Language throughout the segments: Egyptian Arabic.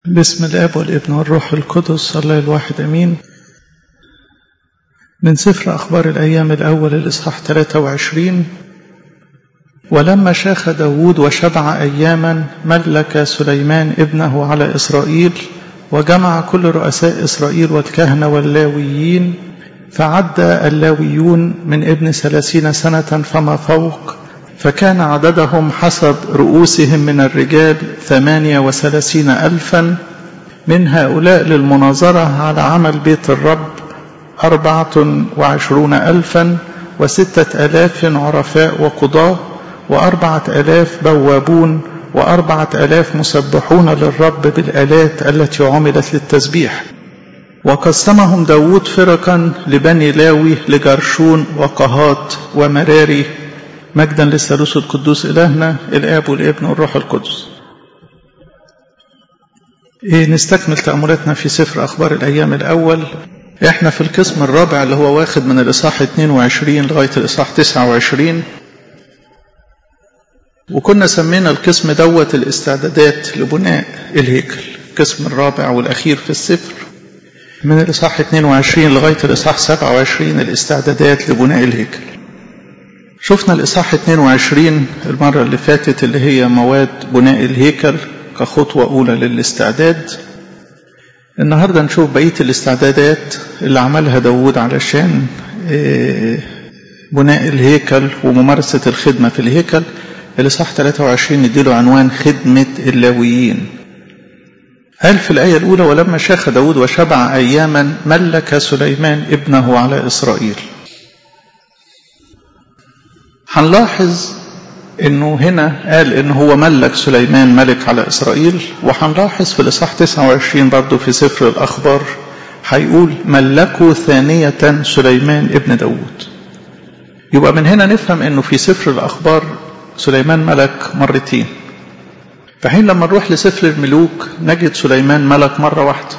بسم الاب والابن والروح القدس الله الواحد امين من سفر اخبار الايام الاول الاصحاح 23 ولما شاخ داود وشبع اياما ملك سليمان ابنه على اسرائيل وجمع كل رؤساء اسرائيل والكهنه واللاويين فعد اللاويون من ابن ثلاثين سنه فما فوق فكان عددهم حسب رؤوسهم من الرجال ثمانية وثلاثين ألفا من هؤلاء للمناظرة على عمل بيت الرب أربعة وعشرون ألفا وستة آلاف عرفاء وقضاة وأربعة آلاف بوابون وأربعة آلاف مسبحون للرب بالآلات التي عملت للتسبيح وقسمهم داود فرقا لبني لاوي لجرشون وقهات ومراري مجدا للثالوث القدوس إلهنا الآب والابن والروح القدس إيه نستكمل تأملاتنا في سفر أخبار الأيام الأول إحنا في القسم الرابع اللي هو واخد من الإصحاح 22 لغاية الإصحاح 29 وكنا سمينا القسم دوت الاستعدادات لبناء الهيكل القسم الرابع والأخير في السفر من الإصحاح 22 لغاية الإصحاح 27 الاستعدادات لبناء الهيكل شفنا الإصحاح 22 المرة اللي فاتت اللي هي مواد بناء الهيكل كخطوة أولى للاستعداد النهاردة نشوف بقية الاستعدادات اللي عملها داود علشان بناء الهيكل وممارسة الخدمة في الهيكل الإصحاح 23 نديله عنوان خدمة اللاويين قال في الآية الأولى ولما شاخ داود وشبع أياما ملك سليمان ابنه على إسرائيل هنلاحظ انه هنا قال ان هو ملك سليمان ملك على اسرائيل وهنلاحظ في الاصحاح 29 برضه في سفر الاخبار هيقول ملكوا ثانية سليمان ابن داود يبقى من هنا نفهم انه في سفر الاخبار سليمان ملك مرتين فحين لما نروح لسفر الملوك نجد سليمان ملك مرة واحدة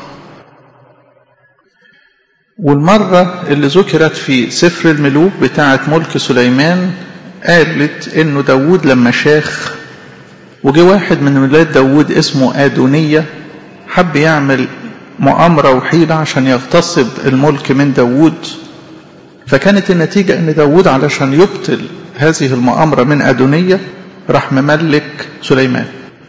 والمرة اللي ذكرت في سفر الملوك بتاعة ملك سليمان قالت انه داود لما شاخ وجه واحد من ولاد داود اسمه آدونية حب يعمل مؤامرة وحيلة عشان يغتصب الملك من داود فكانت النتيجة ان داود علشان يبطل هذه المؤامرة من أدونية راح مملك سليمان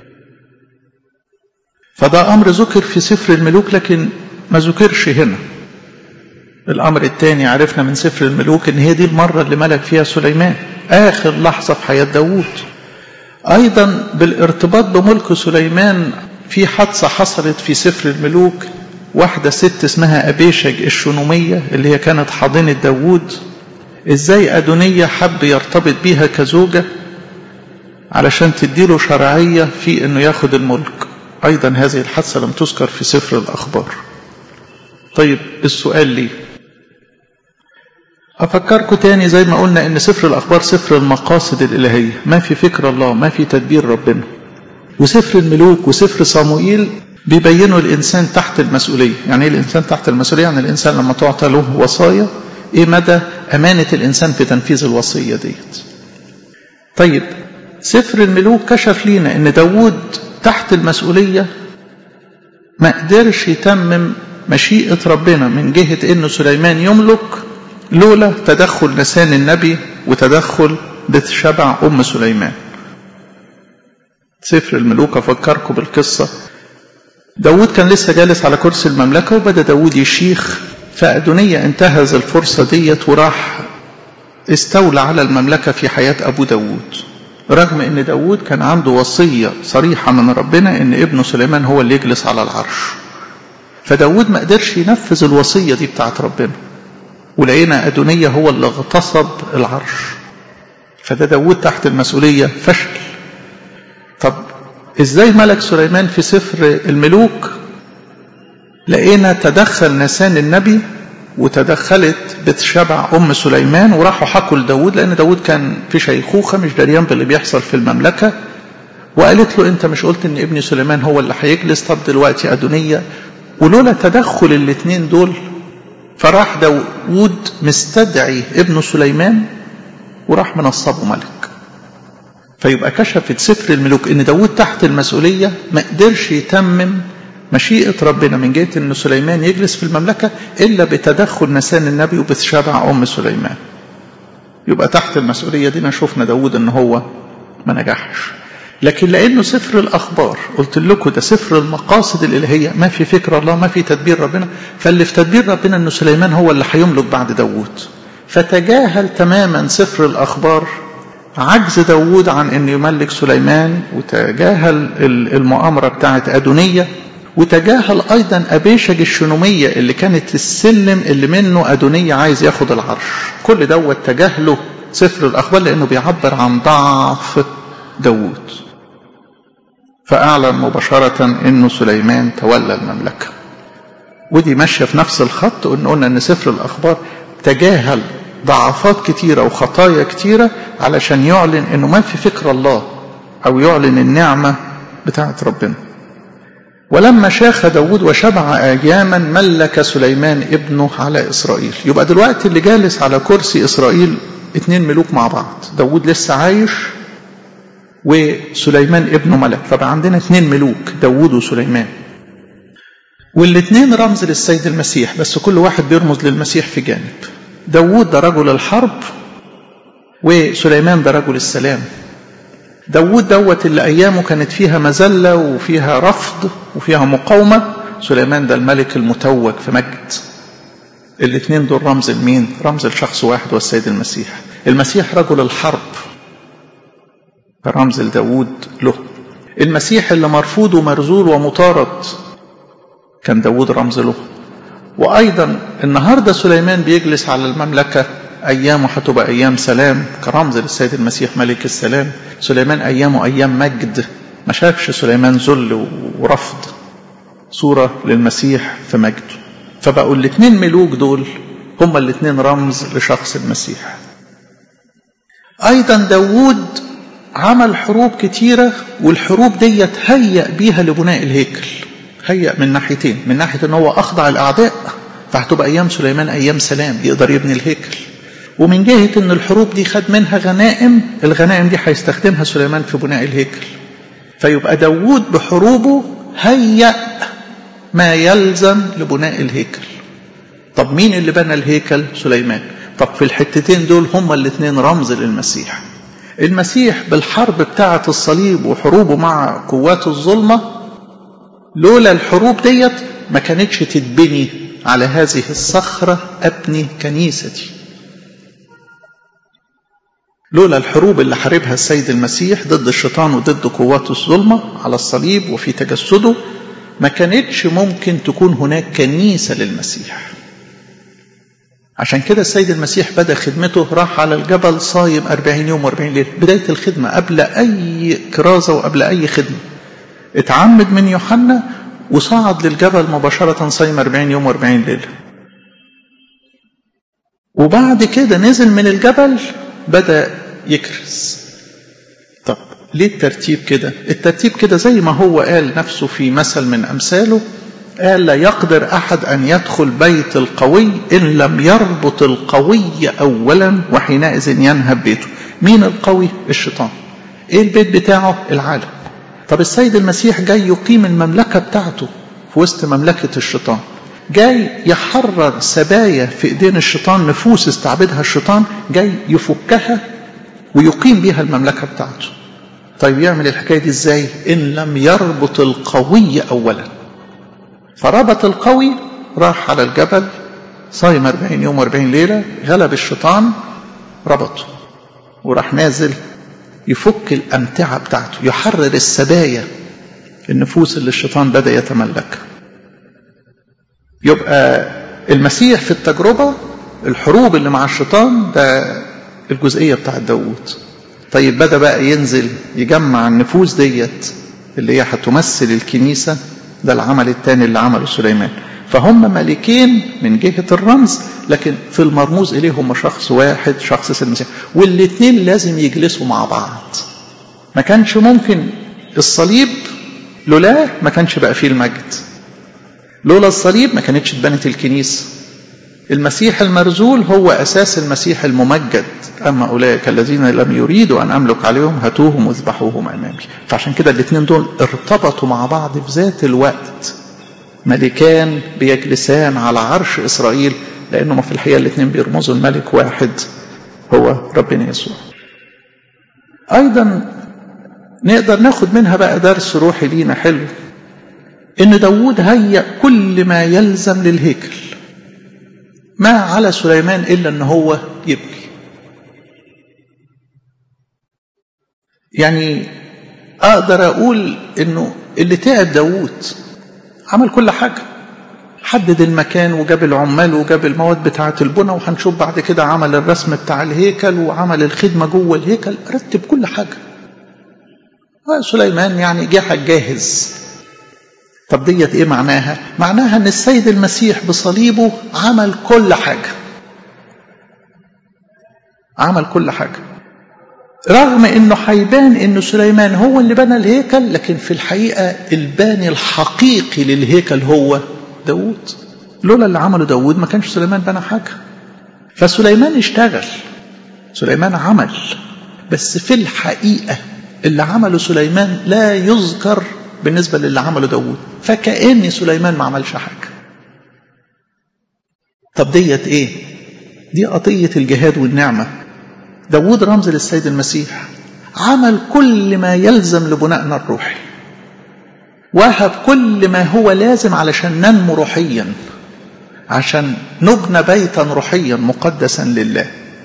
فده أمر ذكر في سفر الملوك لكن ما ذكرش هنا الأمر الثاني عرفنا من سفر الملوك إن هي دي المرة اللي ملك فيها سليمان آخر لحظة في حياة داوود أيضا بالارتباط بملك سليمان في حادثة حصلت في سفر الملوك واحدة ست اسمها أبيشج الشنومية اللي هي كانت حاضنة داوود إزاي أدونية حب يرتبط بيها كزوجة علشان تديله شرعية في إنه ياخد الملك أيضا هذه الحادثة لم تذكر في سفر الأخبار طيب السؤال ليه أفكركم تاني زي ما قلنا إن سفر الأخبار سفر المقاصد الإلهية ما في فكر الله ما في تدبير ربنا وسفر الملوك وسفر صموئيل بيبينوا الإنسان تحت المسؤولية يعني إيه الإنسان تحت المسؤولية يعني الإنسان لما تعطى له وصايا إيه مدى أمانة الإنسان في تنفيذ الوصية ديت طيب سفر الملوك كشف لينا إن داود تحت المسؤولية ما قدرش يتمم مشيئة ربنا من جهة إنه سليمان يملك لولا تدخل لسان النبي وتدخل بيت شبع أم سليمان سفر الملوك أفكركم بالقصة داود كان لسه جالس على كرسي المملكة وبدأ داود يشيخ فأدونية انتهز الفرصة ديت وراح استولى على المملكة في حياة أبو داود رغم ان داود كان عنده وصية صريحة من ربنا ان ابنه سليمان هو اللي يجلس على العرش فداود ما قدرش ينفذ الوصية دي بتاعت ربنا ولقينا أدونية هو اللي اغتصب العرش فده داود تحت المسؤولية فشل طب ازاي ملك سليمان في سفر الملوك لقينا تدخل نسان النبي وتدخلت بتشبع أم سليمان وراحوا حكوا لداود لأن داود كان في شيخوخة مش دريان باللي بيحصل في المملكة وقالت له أنت مش قلت إن ابن سليمان هو اللي هيجلس طب دلوقتي أدونية ولولا تدخل الاثنين دول فراح داود مستدعي ابن سليمان وراح منصبه ملك فيبقى كشفت سفر الملوك ان داود تحت المسؤولية ما قدرش يتمم مشيئة ربنا من جهة أن سليمان يجلس في المملكة إلا بتدخل نسان النبي وبتشبع أم سليمان يبقى تحت المسؤولية دي شفنا داود أن هو ما نجحش لكن لأنه سفر الأخبار قلت لكم ده سفر المقاصد الإلهية ما في فكر الله ما في تدبير ربنا فاللي في تدبير ربنا أن سليمان هو اللي هيملك بعد داود فتجاهل تماما سفر الأخبار عجز داود عن أن يملك سليمان وتجاهل المؤامرة بتاعت أدونية وتجاهل أيضا أبيشج الشنومية اللي كانت السلم اللي منه أدونية عايز ياخد العرش كل دوت تجاهله سفر الأخبار لأنه بيعبر عن ضعف داود فأعلن مباشرة أنه سليمان تولى المملكة ودي ماشية في نفس الخط وإن قلنا أن سفر الأخبار تجاهل ضعفات كتيرة وخطايا كتيرة علشان يعلن أنه ما في فكر الله أو يعلن النعمة بتاعت ربنا ولما شاخ داود وشبع أياما ملك سليمان ابنه على إسرائيل يبقى دلوقتي اللي جالس على كرسي إسرائيل اتنين ملوك مع بعض داود لسه عايش وسليمان ابنه ملك فبقى عندنا اتنين ملوك داود وسليمان والاتنين رمز للسيد المسيح بس كل واحد بيرمز للمسيح في جانب داود ده رجل الحرب وسليمان ده رجل السلام داود دوت اللي أيامه كانت فيها مذلة وفيها رفض وفيها مقاومة سليمان ده الملك المتوج في مجد الاثنين دول رمز لمين رمز لشخص واحد والسيد المسيح المسيح رجل الحرب رمز لداود له المسيح اللي مرفوض ومرزول ومطارد كان داود رمز له وأيضا النهاردة سليمان بيجلس على المملكة أيامه هتبقى أيام سلام كرمز للسيد المسيح ملك السلام سليمان أيامه أيام مجد ما شافش سليمان ذل ورفض صورة للمسيح في مجده فبقوا الاثنين ملوك دول هما الاثنين رمز لشخص المسيح أيضا داود عمل حروب كتيرة والحروب دي هيأ بيها لبناء الهيكل هيأ من ناحيتين من ناحية ان هو أخضع الأعداء فهتبقى أيام سليمان أيام سلام يقدر يبني الهيكل ومن جهة ان الحروب دي خد منها غنائم الغنائم دي هيستخدمها سليمان في بناء الهيكل فيبقى داود بحروبه هيأ ما يلزم لبناء الهيكل طب مين اللي بنى الهيكل سليمان طب في الحتتين دول هما الاثنين رمز للمسيح المسيح بالحرب بتاعة الصليب وحروبه مع قوات الظلمة لولا الحروب ديت ما كانتش تتبني على هذه الصخرة أبني كنيستي لولا الحروب اللي حاربها السيد المسيح ضد الشيطان وضد قوات الظلمة على الصليب وفي تجسده ما كانتش ممكن تكون هناك كنيسة للمسيح عشان كده السيد المسيح بدأ خدمته راح على الجبل صايم أربعين يوم وأربعين ليلة بداية الخدمة قبل أي كرازة وقبل أي خدمة اتعمد من يوحنا وصعد للجبل مباشرة صايم أربعين يوم وأربعين ليلة وبعد كده نزل من الجبل بدأ يكرز طب ليه الترتيب كده الترتيب كده زي ما هو قال نفسه في مثل من أمثاله قال لا يقدر أحد أن يدخل بيت القوي إن لم يربط القوي أولا وحينئذ ينهب بيته مين القوي الشيطان إيه البيت بتاعه العالم طب السيد المسيح جاي يقيم المملكة بتاعته في وسط مملكة الشيطان جاي يحرر سبايا في ايدين الشيطان نفوس استعبدها الشيطان جاي يفكها ويقيم بها المملكة بتاعته طيب يعمل الحكاية دي ازاي ان لم يربط القوي اولا فربط القوي راح على الجبل صايم 40 يوم و40 ليلة غلب الشيطان ربطه وراح نازل يفك الأمتعة بتاعته يحرر السبايا النفوس اللي الشيطان بدأ يتملكها يبقى المسيح في التجربة الحروب اللي مع الشيطان ده الجزئية بتاعت داوود طيب بدأ بقى ينزل يجمع النفوس ديت اللي هي هتمثل الكنيسة ده العمل الثاني اللي عمله سليمان فهم ملكين من جهة الرمز لكن في المرموز إليه هم شخص واحد شخص المسيح والاثنين لازم يجلسوا مع بعض ما كانش ممكن الصليب لولاه ما كانش بقى فيه المجد لولا الصليب ما كانتش اتبنت الكنيسة المسيح المرزول هو أساس المسيح الممجد أما أولئك الذين لم يريدوا أن أملك عليهم هاتوهم واذبحوهم أمامي فعشان كده الاثنين دول ارتبطوا مع بعض في ذات الوقت ملكان بيجلسان على عرش إسرائيل لأنه في الحقيقة الاثنين بيرمزوا الملك واحد هو ربنا يسوع أيضا نقدر ناخد منها بقى درس روحي لينا حلو إن داوود هيأ كل ما يلزم للهيكل ما على سليمان إلا أن هو يبكي يعني أقدر أقول إنه اللي تعب داوود عمل كل حاجة حدد المكان وجاب العمال وجاب المواد بتاعة البنى وهنشوف بعد كده عمل الرسم بتاع الهيكل وعمل الخدمة جوه الهيكل رتب كل حاجة سليمان يعني جه جاهز طب ديت ايه معناها معناها ان السيد المسيح بصليبه عمل كل حاجة عمل كل حاجة رغم انه هيبان ان سليمان هو اللي بنى الهيكل لكن في الحقيقة الباني الحقيقي للهيكل هو داود لولا اللي عمله داود ما كانش سليمان بنى حاجة فسليمان اشتغل سليمان عمل بس في الحقيقة اللي عمله سليمان لا يذكر بالنسبة للي عمله داود فكأن سليمان ما عملش حاجة طب ديت ايه دي قضية الجهاد والنعمة داود رمز للسيد المسيح عمل كل ما يلزم لبنائنا الروحي وهب كل ما هو لازم علشان ننمو روحيا عشان نبنى بيتا روحيا مقدسا لله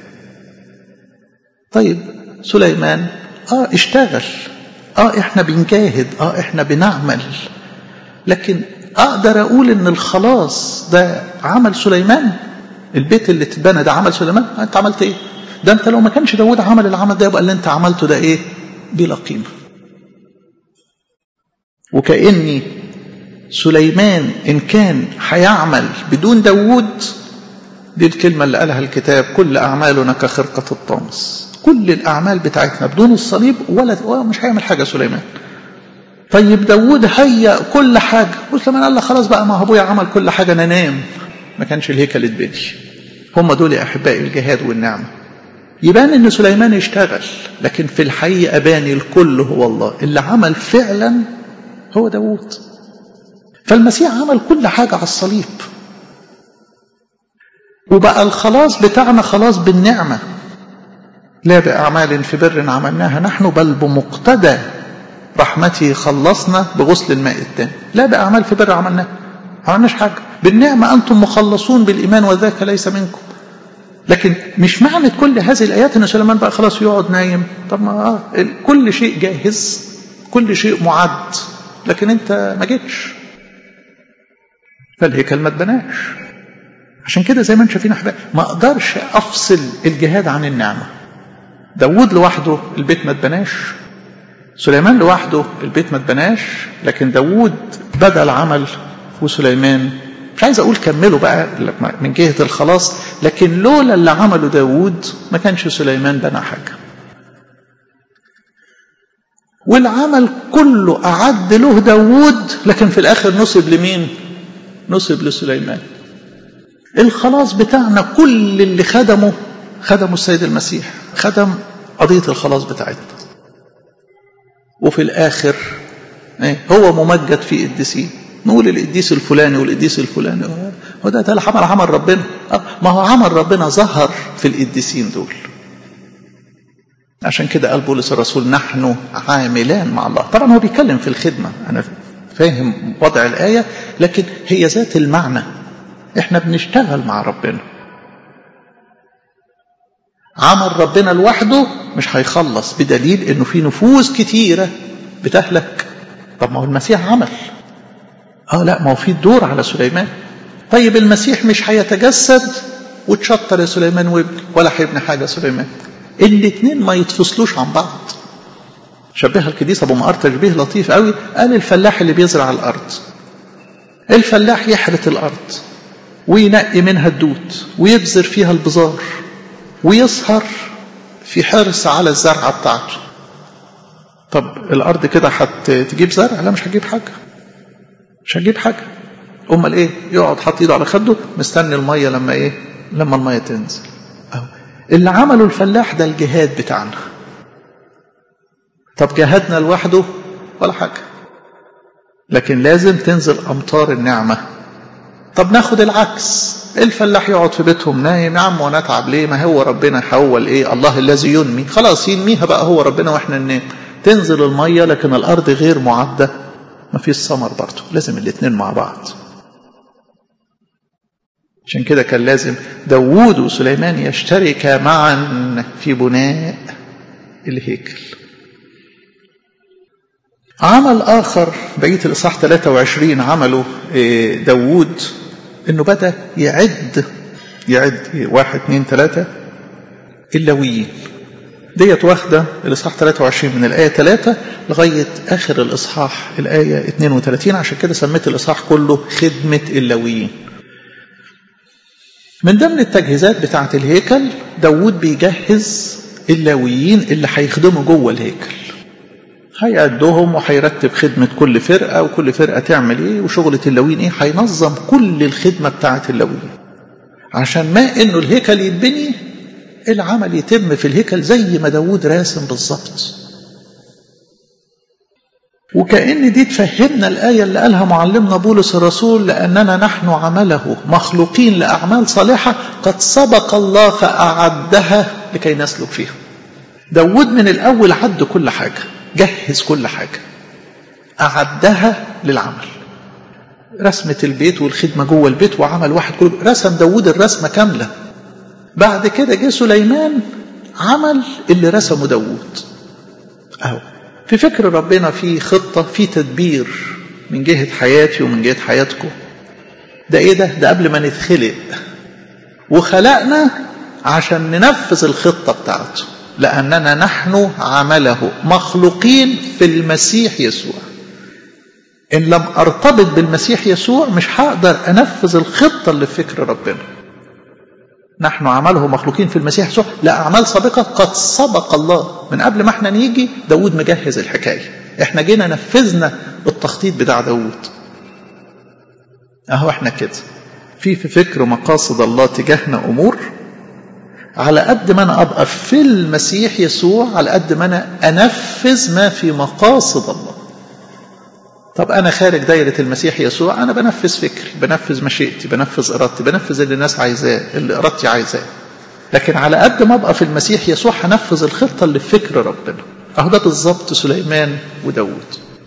طيب سليمان اه اشتغل اه احنا بنجاهد اه احنا بنعمل لكن اقدر اقول ان الخلاص ده عمل سليمان البيت اللي اتبنى ده عمل سليمان انت عملت ايه ده انت لو ما كانش داود عمل العمل ده يبقى اللي انت عملته ده ايه بلا قيمه وكاني سليمان ان كان هيعمل بدون داود دي الكلمه اللي قالها الكتاب كل اعمالنا كخرقه الطامس كل الأعمال بتاعتنا بدون الصليب ولا مش هيعمل حاجة سليمان طيب داود هيأ كل حاجة وسليمان قال له خلاص بقى ما أبويا عمل كل حاجة أنا نام ما كانش الهيكل اتبني هم دول يا أحبائي الجهاد والنعمة يبان ان سليمان اشتغل لكن في الحقيقة باني الكل هو الله اللي عمل فعلا هو داود فالمسيح عمل كل حاجة على الصليب وبقى الخلاص بتاعنا خلاص بالنعمة لا بأعمال في بر عملناها نحن بل بمقتدى رحمته خلصنا بغسل الماء التاني لا بأعمال في بر عملناها ما عملناش حاجة بالنعمة أنتم مخلصون بالإيمان وذاك ليس منكم لكن مش معنى كل هذه الآيات أن سليمان بقى خلاص يقعد نايم طب ما آه كل شيء جاهز كل شيء معد لكن أنت ما جيتش فالهيكل ما اتبناش عشان كده زي ما انتم شايفين احبائي ما اقدرش افصل الجهاد عن النعمه داود لوحده البيت ما اتبناش سليمان لوحده البيت ما اتبناش لكن داود بدا العمل وسليمان مش عايز اقول كملوا بقى من جهه الخلاص لكن لولا اللي عمله داود ما كانش سليمان بنى حاجه والعمل كله اعد له داود لكن في الاخر نصب لمين نصب لسليمان الخلاص بتاعنا كل اللي خدمه خدمه السيد المسيح خدم قضية الخلاص بتاعتنا وفي الآخر هو ممجد في قديسين نقول القديس الفلاني والقديس الفلاني هو ده ده عمل عمل ربنا ما هو عمل ربنا ظهر في القديسين دول عشان كده قال بولس الرسول نحن عاملان مع الله طبعا هو بيتكلم في الخدمة أنا فاهم وضع الآية لكن هي ذات المعنى احنا بنشتغل مع ربنا عمل ربنا لوحده مش هيخلص بدليل انه في نفوس كتيرة بتهلك طب ما هو المسيح عمل اه لا ما هو في الدور على سليمان طيب المسيح مش هيتجسد وتشطر يا سليمان وابني ولا هيبني حاجة سليمان الاثنين ما يتفصلوش عن بعض شبهها القديس ابو مقار تشبيه لطيف قوي قال الفلاح اللي بيزرع الارض الفلاح يحرث الارض وينقي منها الدود ويبذر فيها البذار ويسهر في حرص على الزرعة بتاعته طب الأرض كده هتجيب زرع لا مش هتجيب حاجة مش هتجيب حاجة أمال إيه يقعد حاط إيده على خده مستني المية لما إيه لما المية تنزل أهو اللي عمله الفلاح ده الجهاد بتاعنا طب جهادنا لوحده ولا حاجة لكن لازم تنزل أمطار النعمة طب ناخد العكس الفلاح يقعد في بيتهم نايم يا عم ونتعب ليه ما هو ربنا يحول ايه الله الذي ينمي خلاص ينميها بقى هو ربنا واحنا ننام تنزل المية لكن الأرض غير معدة ما فيش ثمر برضه لازم الاتنين مع بعض عشان كده كان لازم داوود وسليمان يشتركا معا في بناء الهيكل عمل آخر بقية الإصحاح 23 عمله داوود إنه بدأ يعد يعد واحد اثنين ثلاثة اللاويين ديت واخدة الإصحاح 23 من الآية 3 لغاية آخر الإصحاح الآية 32 عشان كده سميت الإصحاح كله خدمة اللاويين من ضمن التجهيزات بتاعة الهيكل داوود بيجهز اللاويين اللي هيخدموا جوه الهيكل هيعدهم وهيرتب خدمة كل فرقة وكل فرقة تعمل ايه وشغلة اللاويين ايه هينظم كل الخدمة بتاعة اللاويين عشان ما انه الهيكل يتبني العمل يتم في الهيكل زي ما داود راسم بالظبط وكأن دي تفهمنا الآية اللي قالها معلمنا بولس الرسول لأننا نحن عمله مخلوقين لأعمال صالحة قد سبق الله فأعدها لكي نسلك فيها داود من الأول عد كل حاجة جهز كل حاجة أعدها للعمل رسمة البيت والخدمة جوه البيت وعمل واحد كله رسم داود الرسمة كاملة بعد كده جه سليمان عمل اللي رسمه داود أهو في فكر ربنا في خطة في تدبير من جهة حياتي ومن جهة حياتكم ده ايه ده ده قبل ما نتخلق وخلقنا عشان ننفذ الخطة بتاعته لأننا نحن عمله مخلوقين في المسيح يسوع إن لم أرتبط بالمسيح يسوع مش هقدر أنفذ الخطة اللي في فكر ربنا نحن عمله مخلوقين في المسيح يسوع لأعمال سابقة قد سبق الله من قبل ما احنا نيجي داود مجهز الحكاية احنا جينا نفذنا التخطيط بتاع داود اهو احنا كده في في فكر مقاصد الله تجاهنا امور على قد ما انا ابقى في المسيح يسوع على قد ما انا انفذ ما في مقاصد الله طب انا خارج دايره المسيح يسوع انا بنفذ فكري بنفذ مشيئتي بنفذ ارادتي بنفذ اللي الناس عايزاه اللي ارادتي عايزاه لكن على قد ما ابقى في المسيح يسوع هنفذ الخطه اللي في فكر ربنا اهو ده بالظبط سليمان وداود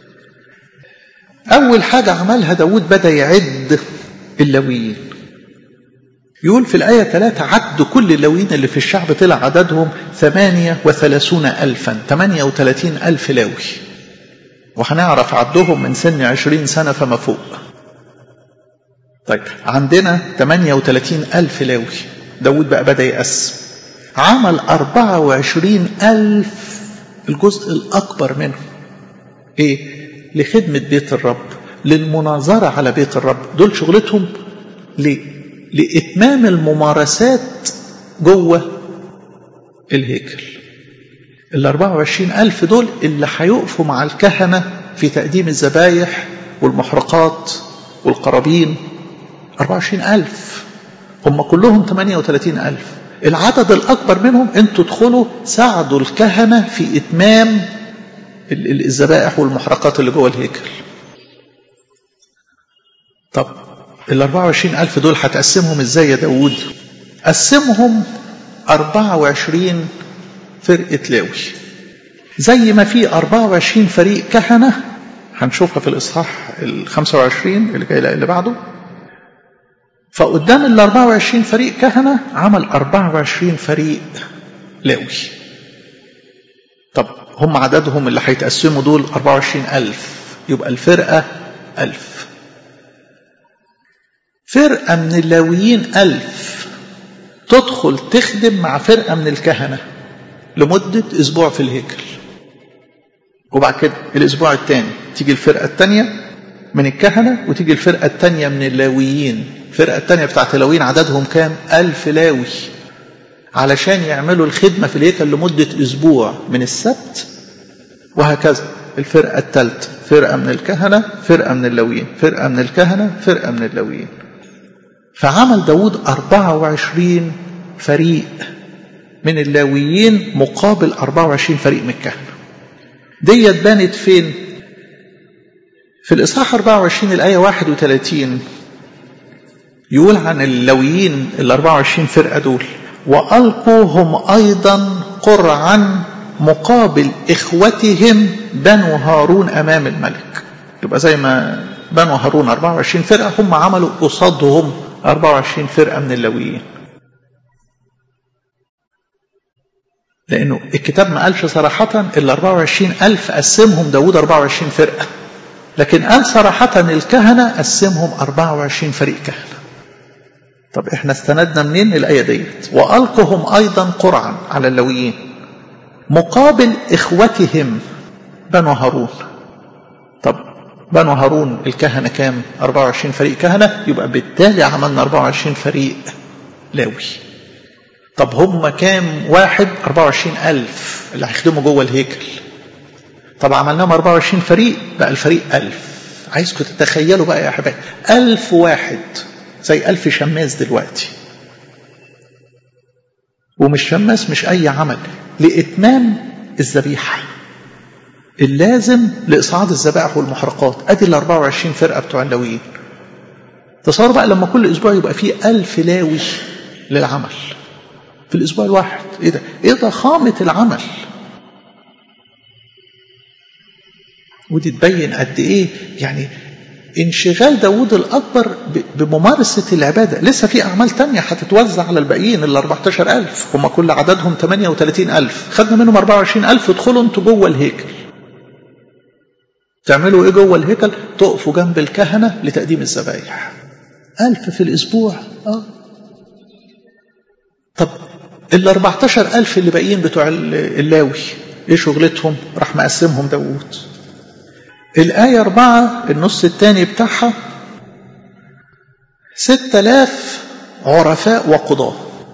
اول حاجه عملها داود بدا يعد اللاويين يقول في الآية 3 عد كل اللاويين اللي في الشعب طلع عددهم ثمانية وثلاثون ألفا ثمانية وثلاثين ألف لاوي وهنعرف عدهم من سن عشرين سنة فما فوق طيب عندنا 38 ألف لاوي داود بقى بدأ يقسم عمل 24 ألف الجزء الأكبر منهم إيه لخدمة بيت الرب للمناظرة على بيت الرب دول شغلتهم ليه لإتمام الممارسات جوه الهيكل ال 24 ألف دول اللي هيقفوا مع الكهنة في تقديم الذبايح والمحرقات والقرابين 24 ألف هم كلهم 38 ألف العدد الأكبر منهم أنتوا ادخلوا ساعدوا الكهنة في إتمام الذبائح والمحرقات اللي جوه الهيكل طب ال 24 ألف دول هتقسمهم ازاي يا داود قسمهم 24 فرقة لاوي زي ما في 24 فريق كهنة هنشوفها في الإصحاح ال 25 اللي جاي اللي بعده فقدام ال 24 فريق كهنة عمل 24 فريق لاوي طب هم عددهم اللي هيتقسموا دول 24 ألف يبقى الفرقة ألف فرقة من اللاويين ألف تدخل تخدم مع فرقة من الكهنة لمدة أسبوع في الهيكل وبعد كده الأسبوع الثاني تيجي الفرقة الثانية من الكهنة وتيجي الفرقة الثانية من اللاويين الفرقة الثانية بتاعت اللاويين عددهم كام ألف لاوي علشان يعملوا الخدمة في الهيكل لمدة أسبوع من السبت وهكذا الفرقة الثالثة فرقة من الكهنة فرقة من اللاويين فرقة من الكهنة فرقة من اللاويين فعمل داود 24 فريق من اللاويين مقابل 24 فريق من الكهنة ديت بانت فين في الإصحاح 24 الآية 31 يقول عن اللويين ال 24 فرقة دول وألقوا هم أيضا قرعا مقابل إخوتهم بنو هارون أمام الملك يبقى زي ما بنو هارون 24 فرقة هم عملوا قصادهم 24 فرقة من اللويين لأنه الكتاب ما قالش صراحة ال 24 ألف قسمهم داود 24 فرقة لكن قال صراحة الكهنة قسمهم 24 فريق كهنة طب احنا استندنا منين الآية ديت وألقهم أيضا قرعا على اللويين مقابل إخوتهم بنو هارون طب بنو هارون الكهنة كام 24 فريق كهنة يبقى بالتالي عملنا 24 فريق لاوي طب هم كام واحد 24 ألف اللي هيخدموا جوه الهيكل طب عملناهم 24 فريق بقى الفريق ألف عايزكم تتخيلوا بقى يا حبايبي ألف واحد زي ألف شماس دلوقتي ومش شماس مش أي عمل لإتمام الذبيحة اللازم لإصعاد الذبائح والمحرقات أدي ال 24 فرقة بتوع اللاويين تصور بقى لما كل أسبوع يبقى فيه ألف لاوي للعمل في الأسبوع الواحد إيه ده؟ إيه ضخامة العمل ودي تبين قد إيه يعني انشغال داود الأكبر بممارسة العبادة لسه في أعمال تانية هتتوزع على الباقيين ال 14000 هم كل عددهم 38000 خدنا منهم 24000 ادخلوا انتوا جوه الهيكل تعملوا ايه جوه الهيكل تقفوا جنب الكهنة لتقديم الذبايح ألف في الأسبوع آه. طب ال 14000 اللي باقيين بتوع اللاوي ايه شغلتهم راح مقسمهم داوود الآية أربعة النص الثاني بتاعها ستة آلاف عرفاء وقضاة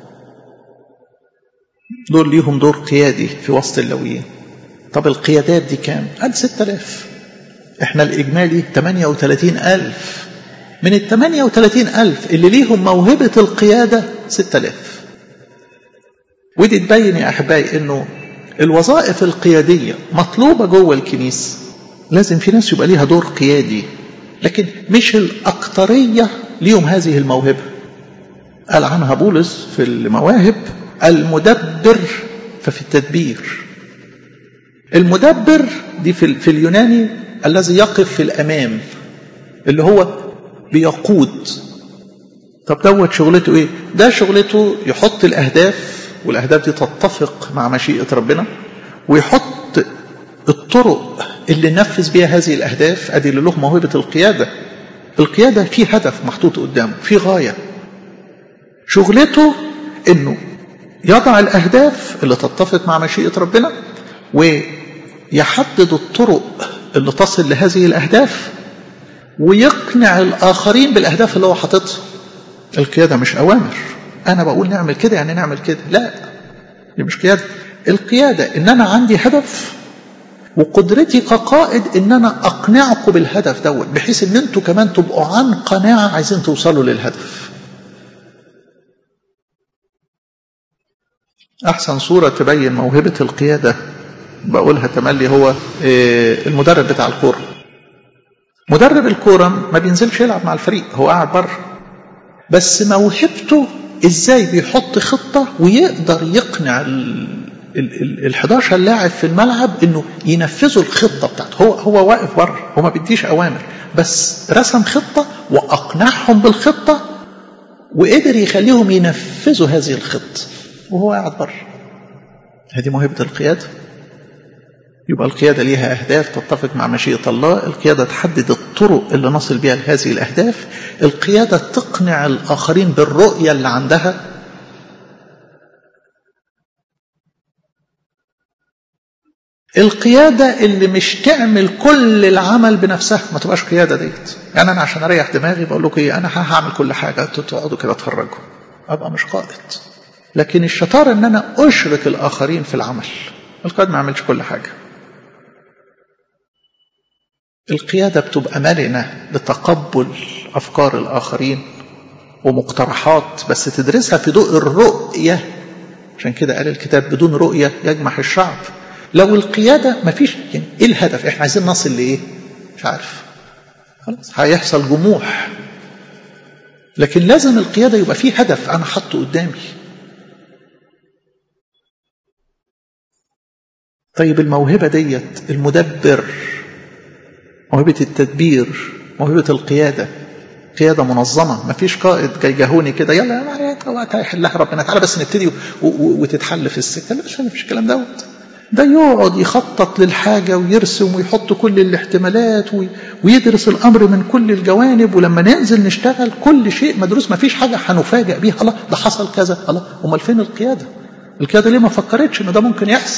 دول ليهم دور قيادي في وسط اللويين طب القيادات دي كام؟ قال ستة آلاف احنا الإجمالي 38 ألف من ال 38 ألف اللي ليهم موهبة القيادة ستة آلاف ودي تبين يا أحبائي إنه الوظائف القيادية مطلوبة جوه الكنيسة لازم في ناس يبقى ليها دور قيادي لكن مش الأكترية ليهم هذه الموهبة قال عنها بولس في المواهب المدبر ففي التدبير المدبر دي في, في اليوناني الذي يقف في الأمام اللي هو بيقود طب دوت شغلته ايه ده شغلته يحط الأهداف والأهداف دي تتفق مع مشيئة ربنا ويحط الطرق اللي نفذ بيها هذه الأهداف أدي اللي له موهبة القيادة القيادة في هدف محطوط قدامه في غاية شغلته انه يضع الأهداف اللي تتفق مع مشيئة ربنا ويحدد الطرق اللي تصل لهذه الأهداف ويقنع الآخرين بالأهداف اللي هو حاططها القيادة مش أوامر أنا بقول نعمل كده يعني نعمل كده لا دي مش قيادة القيادة إن أنا عندي هدف وقدرتي كقائد ان انا اقنعكم بالهدف دوت بحيث ان انتوا كمان تبقوا عن قناعه عايزين توصلوا للهدف احسن صوره تبين موهبه القياده بقولها تملي هو المدرب بتاع الكوره مدرب الكوره ما بينزلش يلعب مع الفريق هو قاعد بره بس موهبته ازاي بيحط خطه ويقدر يقنع ال 11 لاعب في الملعب انه ينفذوا الخطه بتاعته هو هو واقف بره هو ما بيديش اوامر بس رسم خطه واقنعهم بالخطه وقدر يخليهم ينفذوا هذه الخطه وهو قاعد بره هذه موهبه القياده يبقى القياده ليها اهداف تتفق مع مشيئه الله القياده تحدد الطرق اللي نصل بها لهذه الاهداف القياده تقنع الاخرين بالرؤيه اللي عندها القيادة اللي مش تعمل كل العمل بنفسها ما تبقاش قيادة ديت يعني أنا عشان أريح دماغي بقول لكم إيه أنا هعمل كل حاجة أنتوا تقعدوا كده تفرجوا أبقى مش قائد لكن الشطارة إن أنا أشرك الآخرين في العمل القائد ما يعملش كل حاجة القيادة بتبقى مرنة لتقبل أفكار الآخرين ومقترحات بس تدرسها في ضوء الرؤية عشان كده قال الكتاب بدون رؤية يجمح الشعب لو القيادة ما فيش يعني ايه الهدف احنا عايزين نصل لايه مش عارف خلاص هيحصل جموح لكن لازم القيادة يبقى فيه هدف أنا حاطه قدامي طيب الموهبة ديت المدبر موهبة التدبير موهبة القيادة قيادة منظمة ما فيش قائد جاي جهوني كده يلا يا وقت هيحلها ربنا تعالى بس نبتدي وتتحل في السكة لا مش مفيش الكلام دوت ده يقعد يخطط للحاجة ويرسم ويحط كل الاحتمالات ويدرس الأمر من كل الجوانب ولما ننزل نشتغل كل شيء مدروس ما فيش حاجة هنفاجئ بيها الله ده حصل كذا الله أمال فين القيادة القيادة ليه ما فكرتش إن ده ممكن يحصل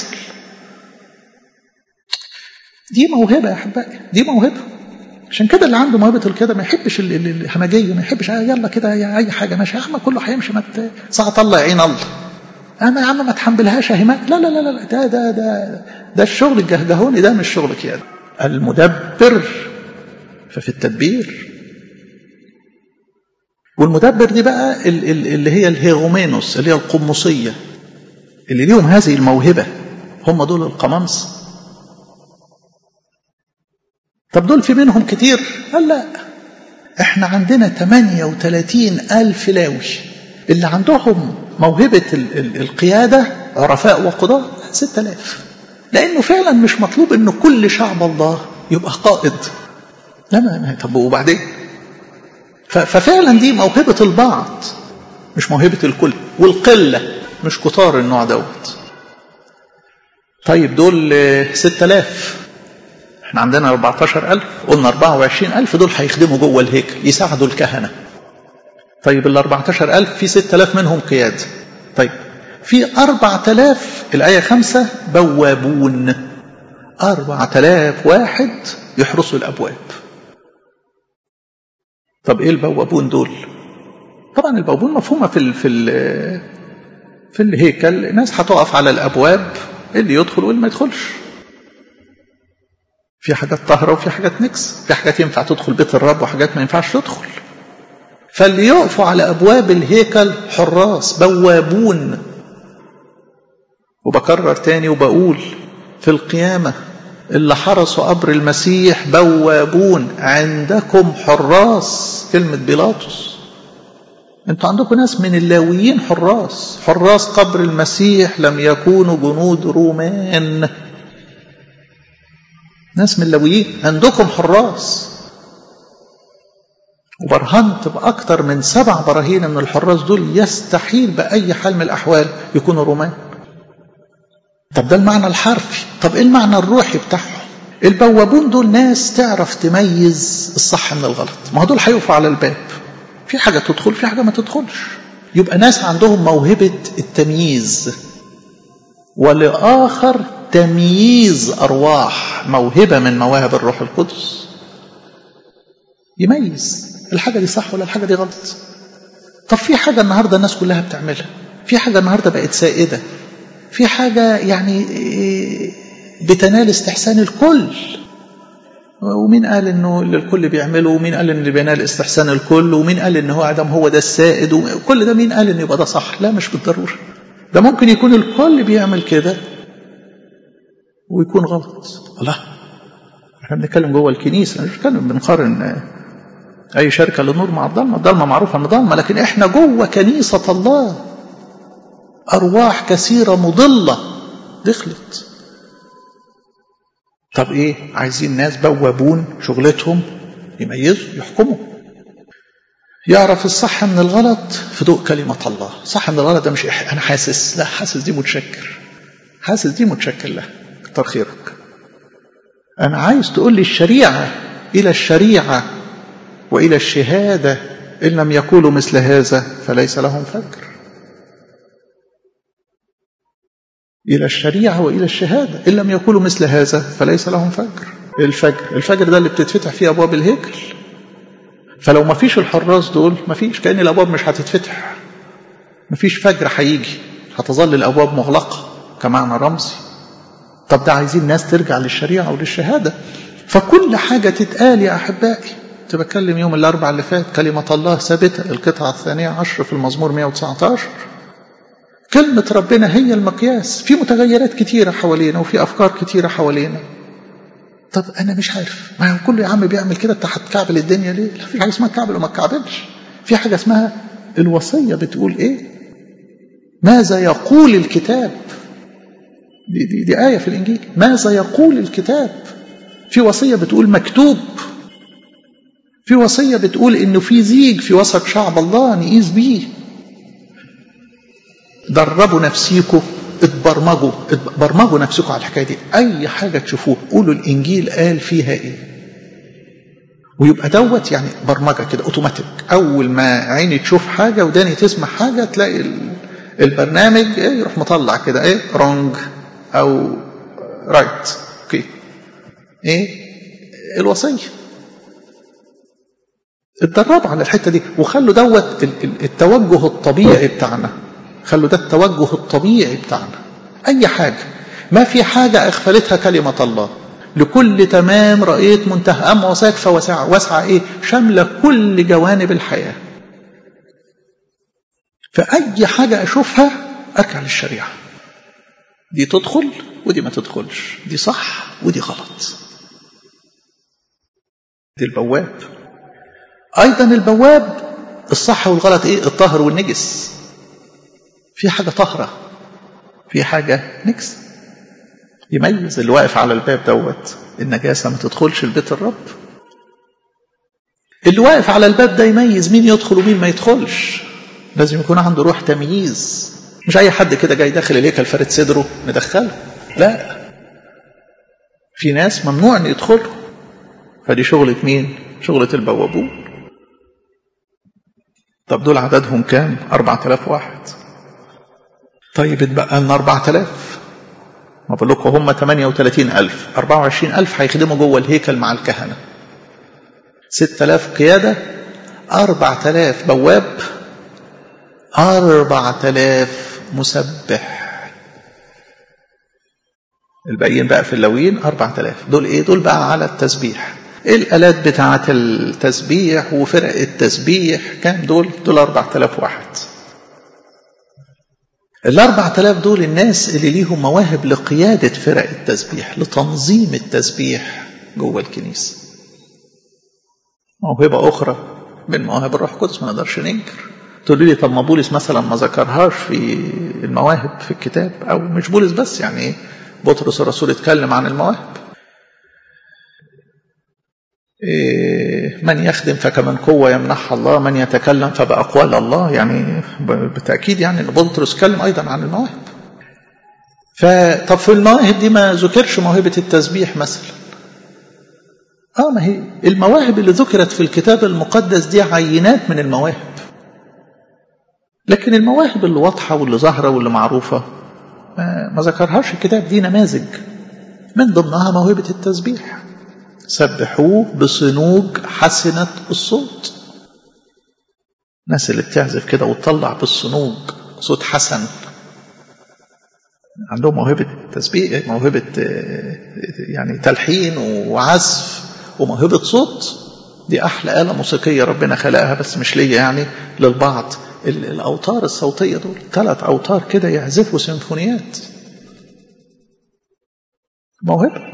دي موهبة يا أحبائي دي موهبة عشان كده اللي عنده موهبة القيادة ما يحبش الهمجية ما يحبش يلا كده أي حاجة ماشي يا عم كله هيمشي ما ساعة الله يعين الله أنا يا عم ما تحملهاش أهمات لا لا لا لا ده ده ده ده الشغل الجهجهوني ده مش شغل قيادة المدبر ففي التدبير والمدبر دي بقى اللي هي الهيغومينوس اللي هي القمصية اللي ليهم هذه الموهبة هم دول القمامسه طب دول في منهم كتير قال لا احنا عندنا 38 ألف لاوي اللي عندهم موهبة القيادة عرفاء وقضاء 6000 لأنه فعلا مش مطلوب أن كل شعب الله يبقى قائد لا ما طب وبعدين ففعلا دي موهبة البعض مش موهبة الكل والقلة مش كتار النوع دوت طيب دول 6000 احنا عندنا 14000 قلنا 24000 دول هيخدموا جوه الهيكل يساعدوا الكهنة طيب ال 14000 في 6000 منهم قيادة طيب في 4000 الآية 5 بوابون 4000 واحد يحرسوا الأبواب طب ايه البوابون دول طبعا البوابون مفهومة في ال في ال في الهيكل ناس هتقف على الأبواب اللي يدخل واللي ما يدخلش في حاجات طاهرة وفي حاجات نكس في حاجات ينفع تدخل بيت الرب وحاجات ما ينفعش تدخل فاللي يقفوا على أبواب الهيكل حراس بوابون وبكرر تاني وبقول في القيامة اللي حرسوا قبر المسيح بوابون عندكم حراس كلمة بيلاطس انتوا عندكم ناس من اللاويين حراس حراس قبر المسيح لم يكونوا جنود رومان ناس من اللاويين عندكم حراس وبرهنت بأكثر من سبع براهين من الحراس دول يستحيل بأي حال من الأحوال يكونوا رومان طب ده المعنى الحرفي طب ايه المعنى الروحي بتاعهم البوابون دول ناس تعرف تميز الصح من الغلط ما هو دول هيقفوا على الباب في حاجة تدخل في حاجة ما تدخلش يبقى ناس عندهم موهبة التمييز ولآخر تمييز أرواح موهبة من مواهب الروح القدس يميز الحاجة دي صح ولا الحاجة دي غلط طب في حاجة النهاردة الناس كلها بتعملها في حاجة النهاردة بقت سائدة في حاجة يعني بتنال استحسان الكل ومين قال انه اللي الكل بيعمله ومين قال ان اللي بينال استحسان الكل ومين قال ان هو عدم هو ده السائد وكل ده مين قال ان يبقى ده صح لا مش بالضروره ده ممكن يكون الكل بيعمل كده ويكون غلط الله احنا بنتكلم جوه الكنيسه مش بنتكلم بنقارن اي شركه للنور مع الضلمه الضلمه معروفه ان ضلمه لكن احنا جوه كنيسه الله ارواح كثيره مضله دخلت طب ايه عايزين ناس بوابون شغلتهم يميزوا يحكموا يعرف الصح من الغلط في ضوء كلمة الله صح من الغلط ده مش إح... أنا حاسس لا حاسس دي متشكر حاسس دي متشكر له كتر خيرك أنا عايز تقول لي الشريعة إلى الشريعة وإلى الشهادة إن لم يقولوا مثل هذا فليس لهم فجر إلى الشريعة وإلى الشهادة إن لم يقولوا مثل هذا فليس لهم فجر الفجر الفجر ده اللي بتتفتح فيه أبواب الهيكل فلو ما فيش الحراس دول ما فيش كأن الأبواب مش هتتفتح ما فيش فجر هيجي هتظل الأبواب مغلقة كمعنى رمزي طب ده عايزين ناس ترجع للشريعة وللشهادة فكل حاجة تتقال يا أحبائي كنت بتكلم يوم الأربع اللي فات كلمة الله ثابتة القطعة الثانية عشر في المزمور 119 كلمة ربنا هي المقياس في متغيرات كتيرة حوالينا وفي أفكار كتيرة حوالينا طب انا مش عارف ما هو كله يا عم بيعمل كده انت هتكعبل الدنيا ليه لا في حاجه اسمها كعبل وما تكعبلش في حاجه اسمها الوصيه بتقول ايه ماذا يقول الكتاب دي, دي, دي آية في الإنجيل ماذا يقول الكتاب في وصية بتقول مكتوب في وصية بتقول إنه في زيج في وسط شعب الله نقيس بيه دربوا نفسيكم اتبرمجوا برمجوا نفسكم على الحكايه دي اي حاجه تشوفوها قولوا الانجيل قال فيها ايه ويبقى دوت يعني برمجه كده اوتوماتيك اول ما عيني تشوف حاجه وداني تسمع حاجه تلاقي البرنامج ايه يروح مطلع كده ايه رونج او رايت اوكي ايه الوصيه اتدربوا على الحته دي وخلوا دوت التوجه الطبيعي بتاعنا خلوا ده التوجه الطبيعي بتاعنا اي حاجه ما في حاجه اغفلتها كلمه الله لكل تمام رأيت منتهى أما وسعك فوسع وسع إيه شاملة كل جوانب الحياة فأي حاجة أشوفها أرجع للشريعة دي تدخل ودي ما تدخلش دي صح ودي غلط دي البواب أيضا البواب الصح والغلط إيه الطاهر والنجس في حاجة طهرة في حاجة نجس يميز اللي واقف على الباب دوت النجاسة ما تدخلش البيت الرب اللي واقف على الباب ده يميز مين يدخل ومين ما يدخلش لازم يكون عنده روح تمييز مش اي حد كده جاي داخل الهيكل فارد صدره ندخله لا في ناس ممنوع ان يدخلوا فدي شغلة مين شغلة البوابون طب دول عددهم كام 4000 واحد طيب اتبقى لنا 4000 ما بقول لكم هم 38000 24000 هيخدموا جوه الهيكل مع الكهنه 6000 قياده 4000 بواب 4000 مسبح الباقيين بقى في اللوين 4000 دول ايه دول بقى على التسبيح الالات بتاعه التسبيح وفرق التسبيح كام دول دول 4000 واحد الأربع تلاف دول الناس اللي ليهم مواهب لقيادة فرق التسبيح لتنظيم التسبيح جوه الكنيسة موهبة أخرى من مواهب الروح القدس ما نقدرش ننكر تقولوا لي طب ما بولس مثلا ما ذكرهاش في المواهب في الكتاب أو مش بولس بس يعني بطرس الرسول اتكلم عن المواهب من يخدم فكمن قوة يمنحها الله من يتكلم فبأقوال الله يعني بالتأكيد يعني أن بطرس اتكلم أيضا عن المواهب فطب في المواهب دي ما ذكرش موهبة التسبيح مثلا اه ما هي المواهب اللي ذكرت في الكتاب المقدس دي عينات من المواهب لكن المواهب اللي واضحة واللي ظاهرة واللي معروفة ما ذكرهاش الكتاب دي نماذج من ضمنها موهبة التسبيح سبحوه بصنوج حسنة الصوت الناس اللي بتعزف كده وتطلع بالصنوج صوت حسن عندهم موهبة تسبيح موهبة يعني تلحين وعزف وموهبة صوت دي أحلى آلة موسيقية ربنا خلقها بس مش ليا يعني للبعض الأوتار الصوتية دول ثلاث أوتار كده يعزفوا سيمفونيات موهبة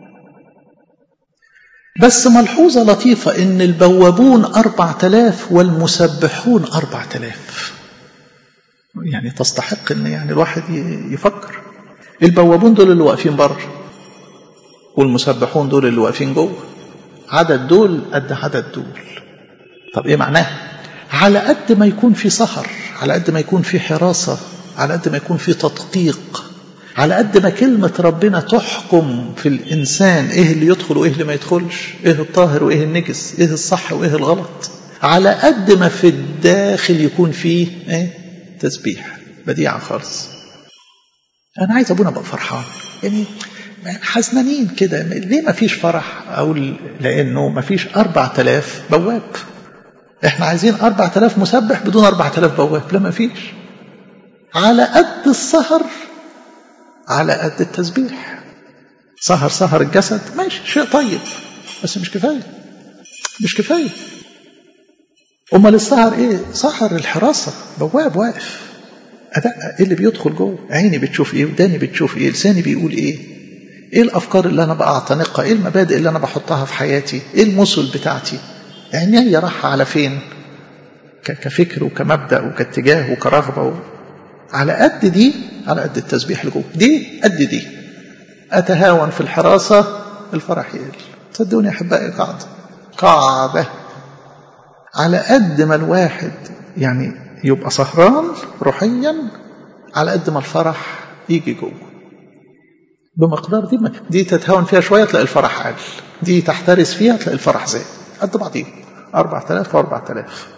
بس ملحوظة لطيفة إن البوابون أربع تلاف والمسبحون أربع تلاف يعني تستحق إن يعني الواحد يفكر البوابون دول اللي واقفين بره والمسبحون دول اللي واقفين جوه عدد دول قد عدد دول طب إيه معناه؟ على قد ما يكون في سهر على قد ما يكون في حراسة على قد ما يكون في تدقيق على قد ما كلمة ربنا تحكم في الإنسان إيه اللي يدخل وإيه اللي ما يدخلش إيه الطاهر وإيه النجس إيه الصح وإيه الغلط على قد ما في الداخل يكون فيه إيه تسبيح بديعة خالص أنا عايز أبونا أبقى فرحان يعني حزنانين كده ليه ما فيش فرح أقول لأنه ما فيش أربع تلاف بواب إحنا عايزين أربع تلاف مسبح بدون أربع تلاف بواب لا ما فيش على قد السهر على قد التسبيح سهر سهر الجسد ماشي شيء طيب بس مش كفايه مش كفايه امال السهر ايه سهر الحراسه بواب واقف ادق ايه اللي بيدخل جوه عيني بتشوف ايه وداني بتشوف ايه لساني بيقول ايه ايه الافكار اللي انا بعتنقها ايه المبادئ اللي انا بحطها في حياتي ايه المثل بتاعتي عيني راح على فين كفكر وكمبدا وكاتجاه وكرغبه و... على قد دي على قد التسبيح اللي جوه دي قد دي اتهاون في الحراسه الفرح يقل صدقوني يا احبائي قاعده قاعده على قد ما الواحد يعني يبقى سهران روحيا على قد ما الفرح يجي جوه بمقدار دي ما دي تتهاون فيها شويه تلاقي الفرح قل دي تحترس فيها تلاقي الفرح زاد قد بعضيهم 4000 و 4000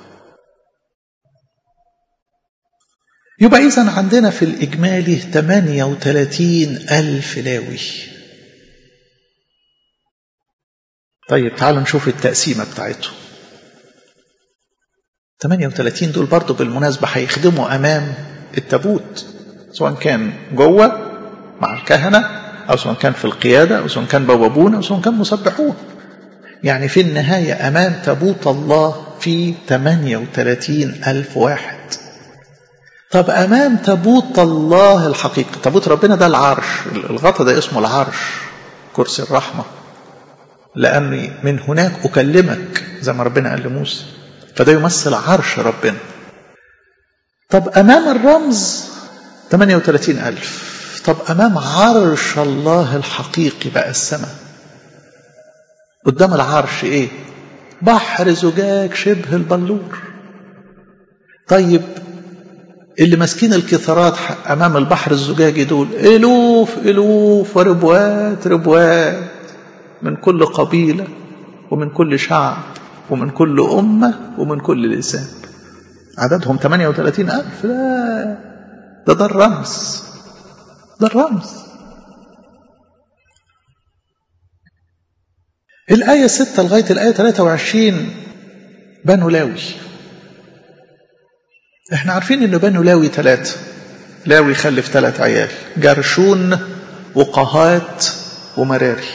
يبقى إذا عندنا في الإجمالي 38 ألف لاوي طيب تعالوا نشوف التقسيمة بتاعتهم 38 دول برضو بالمناسبة هيخدموا أمام التابوت سواء كان جوه مع الكهنة أو سواء كان في القيادة أو سواء كان بوابون أو سواء كان مسبحون يعني في النهاية أمام تابوت الله في 38 ألف واحد طب أمام تابوت الله الحقيقي تابوت ربنا ده العرش الغطا ده اسمه العرش كرسي الرحمة لأني من هناك أكلمك زي ما ربنا قال لموسى فده يمثل عرش ربنا طب أمام الرمز 38 ألف طب أمام عرش الله الحقيقي بقى السماء قدام العرش إيه بحر زجاج شبه البلور طيب اللي ماسكين الكثرات امام البحر الزجاجي دول الوف الوف وربوات ربوات من كل قبيله ومن كل شعب ومن كل امه ومن كل لسان عددهم 38 ألف لا ده ده الرمز ده الرمز الآية 6 لغاية الآية 23 بنو لاوي احنا عارفين ان بنو لاوي ثلاثة لاوي خلف ثلاث عيال جرشون وقهات ومراري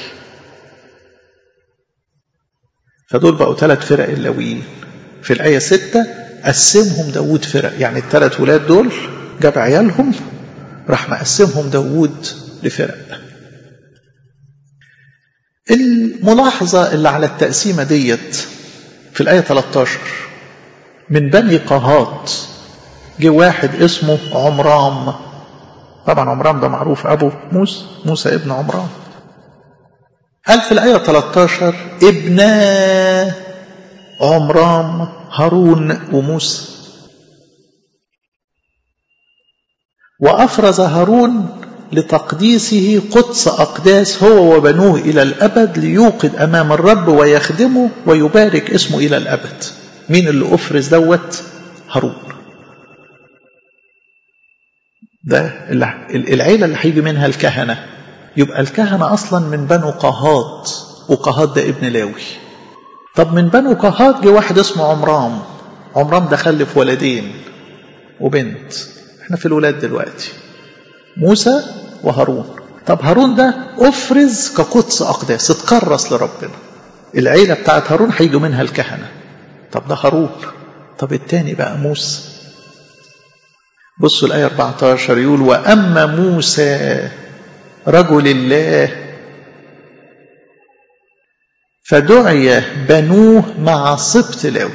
فدول بقوا ثلاث فرق اللاويين في الآية ستة قسمهم داود فرق يعني الثلاث ولاد دول جاب عيالهم راح مقسمهم داود لفرق الملاحظة اللي على التقسيمة ديت في الآية 13 من بني قهات جه واحد اسمه عمرام طبعا عمرام ده معروف ابو موسى موسى ابن عمرام قال في الآية 13 ابنا عمرام هارون وموسى وأفرز هارون لتقديسه قدس أقداس هو وبنوه إلى الأبد ليوقد أمام الرب ويخدمه ويبارك اسمه إلى الأبد مين اللي أفرز دوت هارون ده العيلة اللي هيجي منها الكهنة يبقى الكهنة أصلا من بنو قهات وقهات ده ابن لاوي طب من بنو قهات جه واحد اسمه عمرام عمرام ده خلف ولدين وبنت احنا في الولاد دلوقتي موسى وهارون طب هارون ده افرز كقدس اقداس اتكرس لربنا العيله بتاعت هارون هيجوا منها الكهنه طب ده هارون طب التاني بقى موسى بصوا الآية 14 يقول وأما موسى رجل الله فدعي بنوه مع سبط لاوي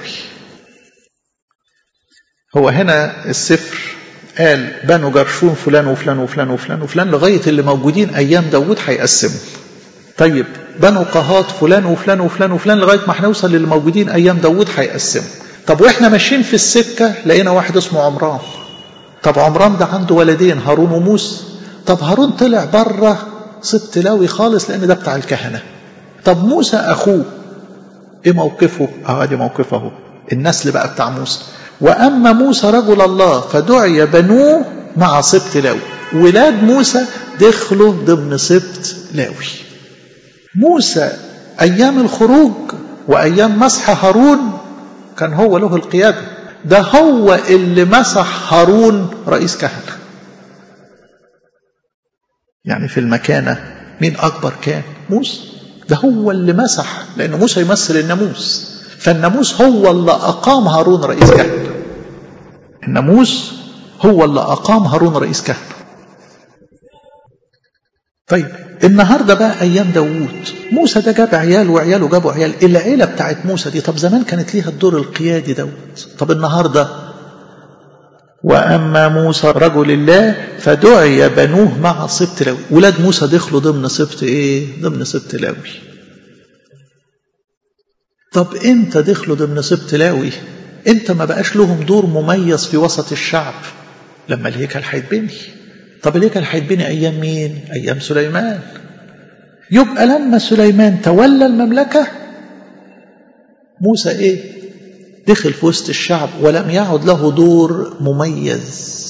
هو هنا السفر قال بنو جرشون فلان وفلان وفلان وفلان وفلان لغاية اللي موجودين أيام داود هيقسموا طيب بنو قهات فلان وفلان وفلان وفلان لغاية ما هنوصل للي موجودين أيام داود هيقسموا طب وإحنا ماشيين في السكة لقينا واحد اسمه عمران طب عمران ده عنده ولدين هارون وموسى طب هارون طلع بره سبت لاوي خالص لأن ده بتاع الكهنة طب موسى أخوه إيه موقفه؟ أه دي موقفه أهو النسل بقى بتاع موسى وأما موسى رجل الله فدعي بنوه مع سبت لاوي ولاد موسى دخلوا ضمن سبت لاوي موسى أيام الخروج وأيام مسح هارون كان هو له القيادة ده هو اللي مسح هارون رئيس كهنة يعني في المكانة مين أكبر كان موسى ده هو اللي مسح لأن موسى يمثل الناموس فالناموس هو اللي أقام هارون رئيس كهنة الناموس هو اللي أقام هارون رئيس كهنة طيب النهارده بقى ايام داوود موسى ده جاب عيال وعياله جابوا عيال العيله بتاعت موسى دي طب زمان كانت ليها الدور القيادي دوت طب النهارده واما موسى رجل الله فدعي بنوه مع سبط لاوي ولاد موسى دخلوا ضمن سبط ايه ضمن سبط لاوي طب امتى دخلوا ضمن سبط لاوي امتى ما بقاش لهم دور مميز في وسط الشعب لما الهيكل هيتبني طب الهيكل هيتبني ايام مين ايام سليمان يبقى لما سليمان تولى المملكه موسى ايه دخل في وسط الشعب ولم يعد له دور مميز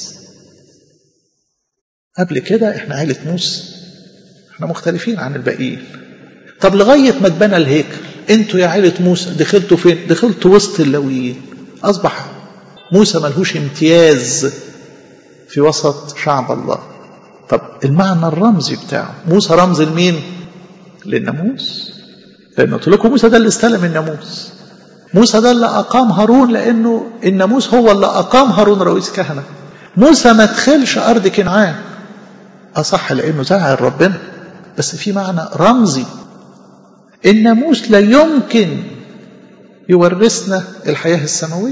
قبل كده احنا عائله موسى احنا مختلفين عن الباقيين طب لغايه ما اتبنى الهيكل انتوا يا عائله موسى دخلتوا فين دخلتوا وسط اللاويين اصبح موسى ملهوش امتياز في وسط شعب الله طب المعنى الرمزي بتاعه موسى رمز لمين للناموس لان قلت لكم موسى ده اللي استلم الناموس موسى ده اللي اقام هارون لانه الناموس هو اللي اقام هارون رئيس كهنه موسى ما دخلش ارض كنعان اصح لانه زعل ربنا بس في معنى رمزي الناموس لا يمكن يورثنا الحياه السماويه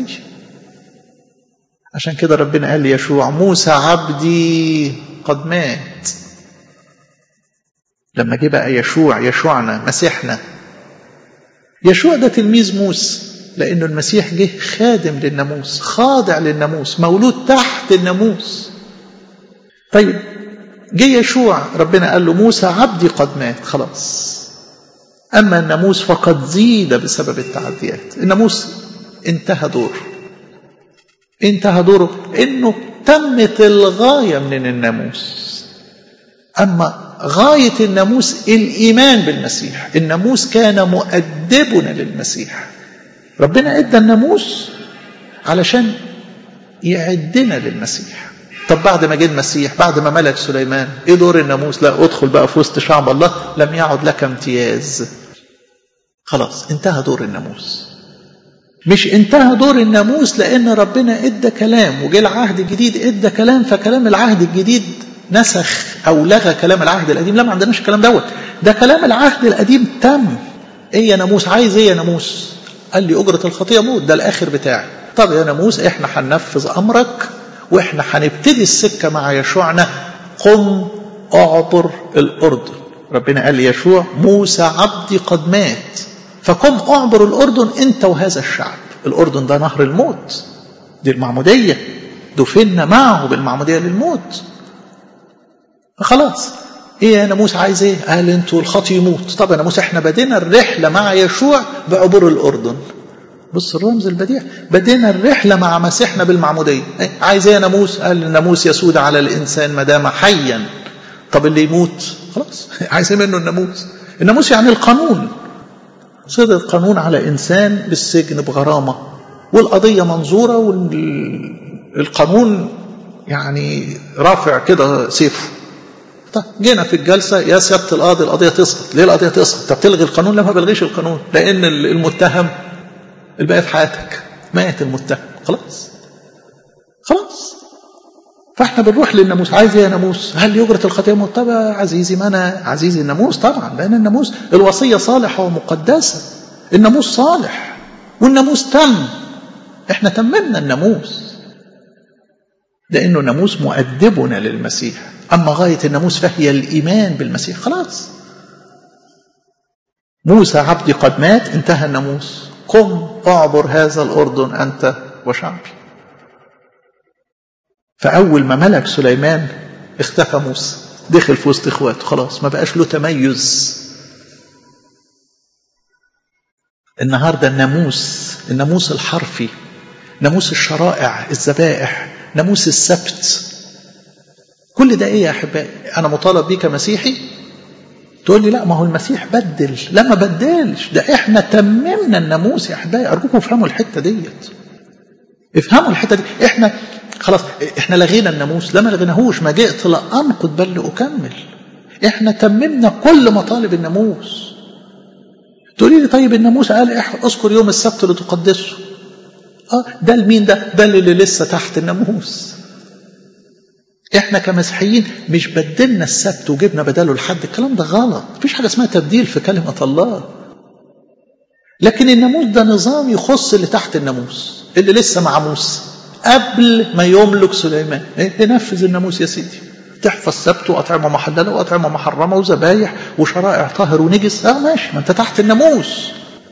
عشان كده ربنا قال ليشوع موسى عبدي قد مات لما جه بقى يشوع يشوعنا مسيحنا يشوع ده تلميذ موسى لأنه المسيح جه خادم للناموس خاضع للناموس مولود تحت الناموس طيب جه يشوع ربنا قال له موسى عبدي قد مات خلاص أما الناموس فقد زيد بسبب التعديات الناموس انتهى دوره انتهى دوره انه تمت الغاية من الناموس أما غاية الناموس الإيمان بالمسيح الناموس كان مؤدبنا للمسيح ربنا ادى الناموس علشان يعدنا للمسيح طب بعد ما جه المسيح بعد ما ملك سليمان ايه دور الناموس لا ادخل بقى في وسط شعب الله لم يعد لك امتياز خلاص انتهى دور الناموس مش انتهى دور الناموس لان ربنا ادى كلام وجه العهد الجديد ادى كلام فكلام العهد الجديد نسخ او لغى كلام العهد القديم لا ما عندناش الكلام دوت ده كلام العهد القديم تم ايه يا ناموس عايز ايه يا ناموس قال لي اجره الخطيه موت ده الاخر بتاعي طب يا ناموس احنا هننفذ امرك واحنا هنبتدي السكه مع يشوعنا قم اعبر الاردن ربنا قال ليشوع موسى عبدي قد مات فقم اعبر الاردن انت وهذا الشعب الاردن ده نهر الموت دي المعموديه دفنا معه بالمعموديه للموت خلاص ايه يا ناموس عايز ايه قال انتوا الخطي يموت طب يا ناموس احنا بدينا الرحله مع يشوع بعبور الاردن بص الرمز البديع بدينا الرحله مع مسيحنا بالمعموديه إيه؟ عايز ايه يا ناموس قال الناموس يسود على الانسان ما دام حيا طب اللي يموت خلاص عايز ايه منه الناموس الناموس يعني القانون صدر القانون على انسان بالسجن بغرامه والقضيه منظوره والقانون يعني رافع كده سيفه طيب جينا في الجلسة يا سيادة القاضي القضية تسقط ليه القضية تسقط طب تلغي القانون لا ما بلغيش القانون لأن المتهم الباقي في حياتك مات المتهم خلاص خلاص فاحنا بنروح للناموس عايز ايه يا ناموس هل يجرة الخطيئة موت طب يا عزيزي ما انا عزيزي الناموس طبعا لان الناموس الوصية صالحة ومقدسة الناموس صالح والناموس تم احنا تممنا الناموس لانه ناموس مؤدبنا للمسيح أما غاية الناموس فهي الإيمان بالمسيح خلاص موسى عبدي قد مات انتهى الناموس قم اعبر هذا الأردن أنت وشعبي فأول ما ملك سليمان اختفى موسى دخل في وسط اخواته خلاص ما بقاش له تميز النهارده الناموس الناموس الحرفي ناموس الشرائع الذبائح ناموس السبت كل ده ايه يا احبائي انا مطالب بيه كمسيحي تقول لي لا ما هو المسيح بدل لا ما بدلش ده احنا تممنا الناموس يا احبائي ارجوكم افهموا الحته ديت افهموا الحته دي احنا خلاص احنا لغينا الناموس لا ما لغيناهوش ما جئت لانقض بل لاكمل احنا تممنا كل مطالب الناموس تقولي لي طيب الناموس قال اذكر يوم السبت لتقدسه اه ده لمين ده ده اللي لسه تحت الناموس احنا كمسيحيين مش بدلنا السبت وجبنا بداله الحد الكلام ده غلط مفيش حاجه اسمها تبديل في كلمه الله لكن الناموس ده نظام يخص اللي تحت الناموس اللي لسه مع موسى قبل ما يملك سليمان إيه؟ نفذ الناموس يا سيدي تحفظ سبت واطعمه محلله واطعمه محرمه وذبايح وشرائع طاهر ونجس اه ماشي ما انت تحت الناموس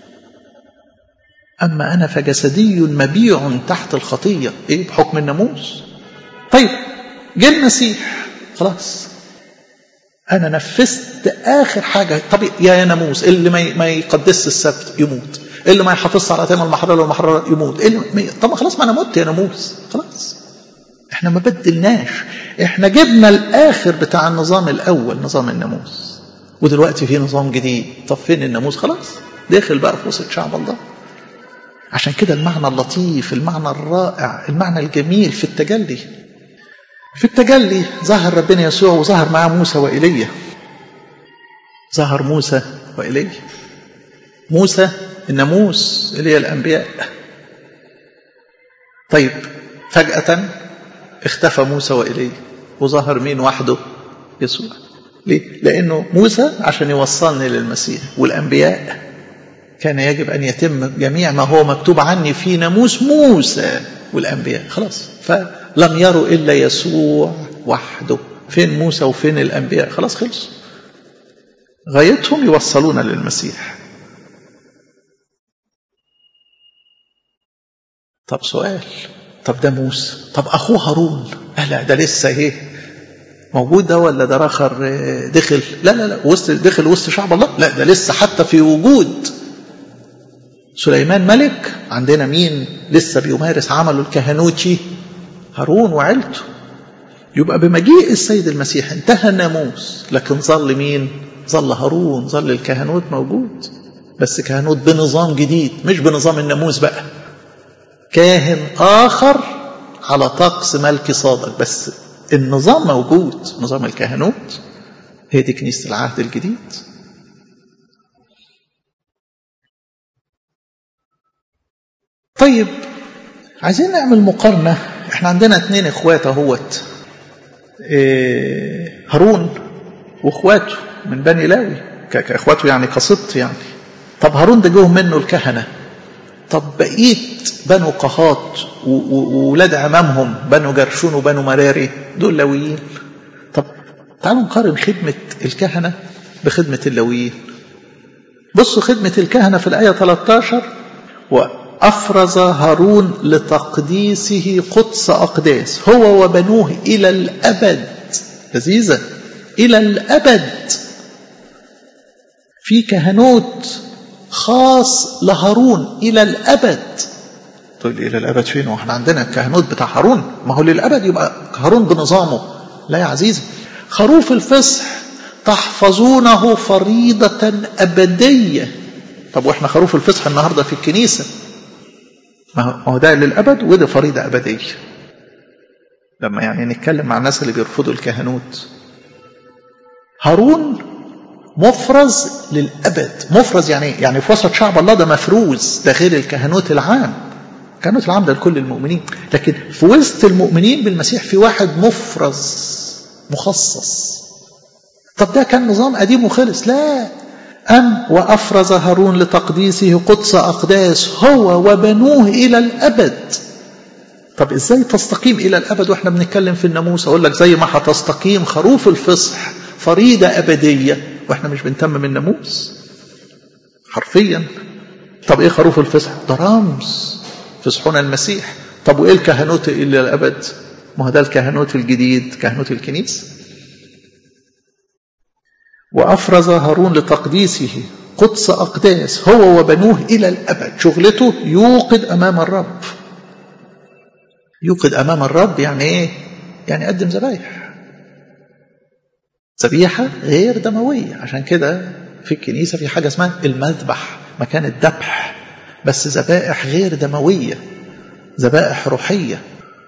اما انا فجسدي مبيع تحت الخطيه ايه بحكم الناموس طيب جه المسيح خلاص انا نفذت اخر حاجه طب يا ناموس اللي ما ما يقدسش السبت يموت اللي ما يحافظش على ايام المحرره والمحرره يموت اللي ما... طب خلاص ما انا مت يا ناموس خلاص احنا ما بدلناش احنا جبنا الاخر بتاع النظام الاول نظام الناموس ودلوقتي في نظام جديد طب فين الناموس خلاص داخل بقى في وسط شعب الله عشان كده المعنى اللطيف المعنى الرائع المعنى الجميل في التجلي في التجلي ظهر ربنا يسوع وظهر معاه موسى وإيليا ظهر موسى وإيليا موسى الناموس اللي هي الأنبياء طيب فجأة اختفى موسى وإيليا وظهر مين وحده يسوع ليه؟ لأنه موسى عشان يوصلني للمسيح والأنبياء كان يجب أن يتم جميع ما هو مكتوب عني في ناموس موسى والأنبياء خلاص فلم يروا إلا يسوع وحده فين موسى وفين الأنبياء خلاص خلص غايتهم يوصلون للمسيح طب سؤال طب ده موسى طب أخوه هارون أه لا ده لسه ايه موجود ده ولا ده راخر دخل لا لا لا وسط دخل وسط شعب الله لا ده لسه حتى في وجود سليمان ملك عندنا مين لسه بيمارس عمله الكهنوتي هارون وعيلته يبقى بمجيء السيد المسيح انتهى الناموس لكن ظل مين ظل هارون ظل الكهنوت موجود بس كهنوت بنظام جديد مش بنظام الناموس بقى كاهن آخر على طقس ملكي صادق بس النظام موجود نظام الكهنوت هي دي كنيسة العهد الجديد طيب عايزين نعمل مقارنة احنا عندنا اتنين اخوات اهوت إيه هارون واخواته من بني لاوي كاخواته يعني كسبط يعني طب هارون ده جوه منه الكهنه طب بقيه بنو قهات وولاد عمامهم بنو جرشون وبنو مراري دول لاويين طب تعالوا نقارن خدمه الكهنه بخدمه اللاويين بصوا خدمه الكهنه في الايه 13 وافرز هارون لتقديسه قدس اقداس هو وبنوه الى الابد لذيذه الى الابد في كهنوت خاص لهارون إلى الأبد تقول إلى الأبد فين واحنا عندنا الكهنوت بتاع هارون ما هو للأبد يبقى هارون بنظامه لا يا عزيزي خروف الفصح تحفظونه فريضة أبدية طب واحنا خروف الفصح النهاردة في الكنيسة ما هو ده للأبد وده فريضة أبدية لما يعني نتكلم مع الناس اللي بيرفضوا الكهنوت هارون مفرز للأبد مفرز يعني يعني في وسط شعب الله ده مفروز ده غير الكهنوت العام الكهنوت العام ده لكل المؤمنين لكن في وسط المؤمنين بالمسيح في واحد مفرز مخصص طب ده كان نظام قديم وخلص لا أم وأفرز هارون لتقديسه قدس أقداس هو وبنوه إلى الأبد طب إزاي تستقيم إلى الأبد وإحنا بنتكلم في الناموس أقول لك زي ما هتستقيم خروف الفصح فريضة أبدية واحنا مش بنتمم الناموس حرفيا طب ايه خروف الفصح ده رمز فصحنا المسيح طب وايه الكهنوت الى الابد ما هو ده الكهنوت الجديد كهنوت الكنيسه وافرز هارون لتقديسه قدس اقداس هو وبنوه الى الابد شغلته يوقد امام الرب يوقد امام الرب يعني ايه يعني يقدم ذبايح ذبيحة غير دموية عشان كده في الكنيسة في حاجة اسمها المذبح مكان الذبح بس ذبائح غير دموية ذبائح روحية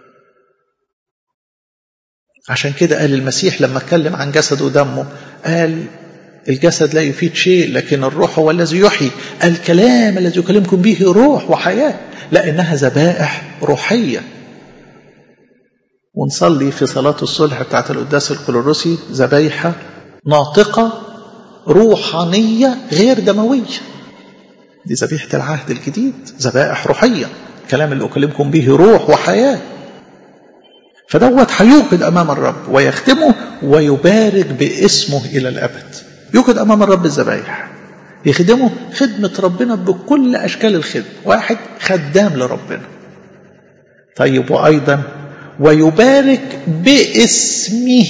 عشان كده قال المسيح لما اتكلم عن جسده ودمه قال الجسد لا يفيد شيء لكن الروح هو الذي يحيي الكلام الذي يكلمكم به روح وحياة لأنها ذبائح روحية ونصلي في صلاة الصلح بتاعت القداس الكلوروسي ذبايح ناطقة روحانية غير دموية دي ذبيحة العهد الجديد ذبائح روحية الكلام اللي أكلمكم به روح وحياة فدوت هيوقد أمام الرب ويختمه ويبارك باسمه إلى الأبد يوقد أمام الرب الذبايح يخدمه خدمة ربنا بكل أشكال الخدمة واحد خدام لربنا طيب وأيضا ويبارك باسمه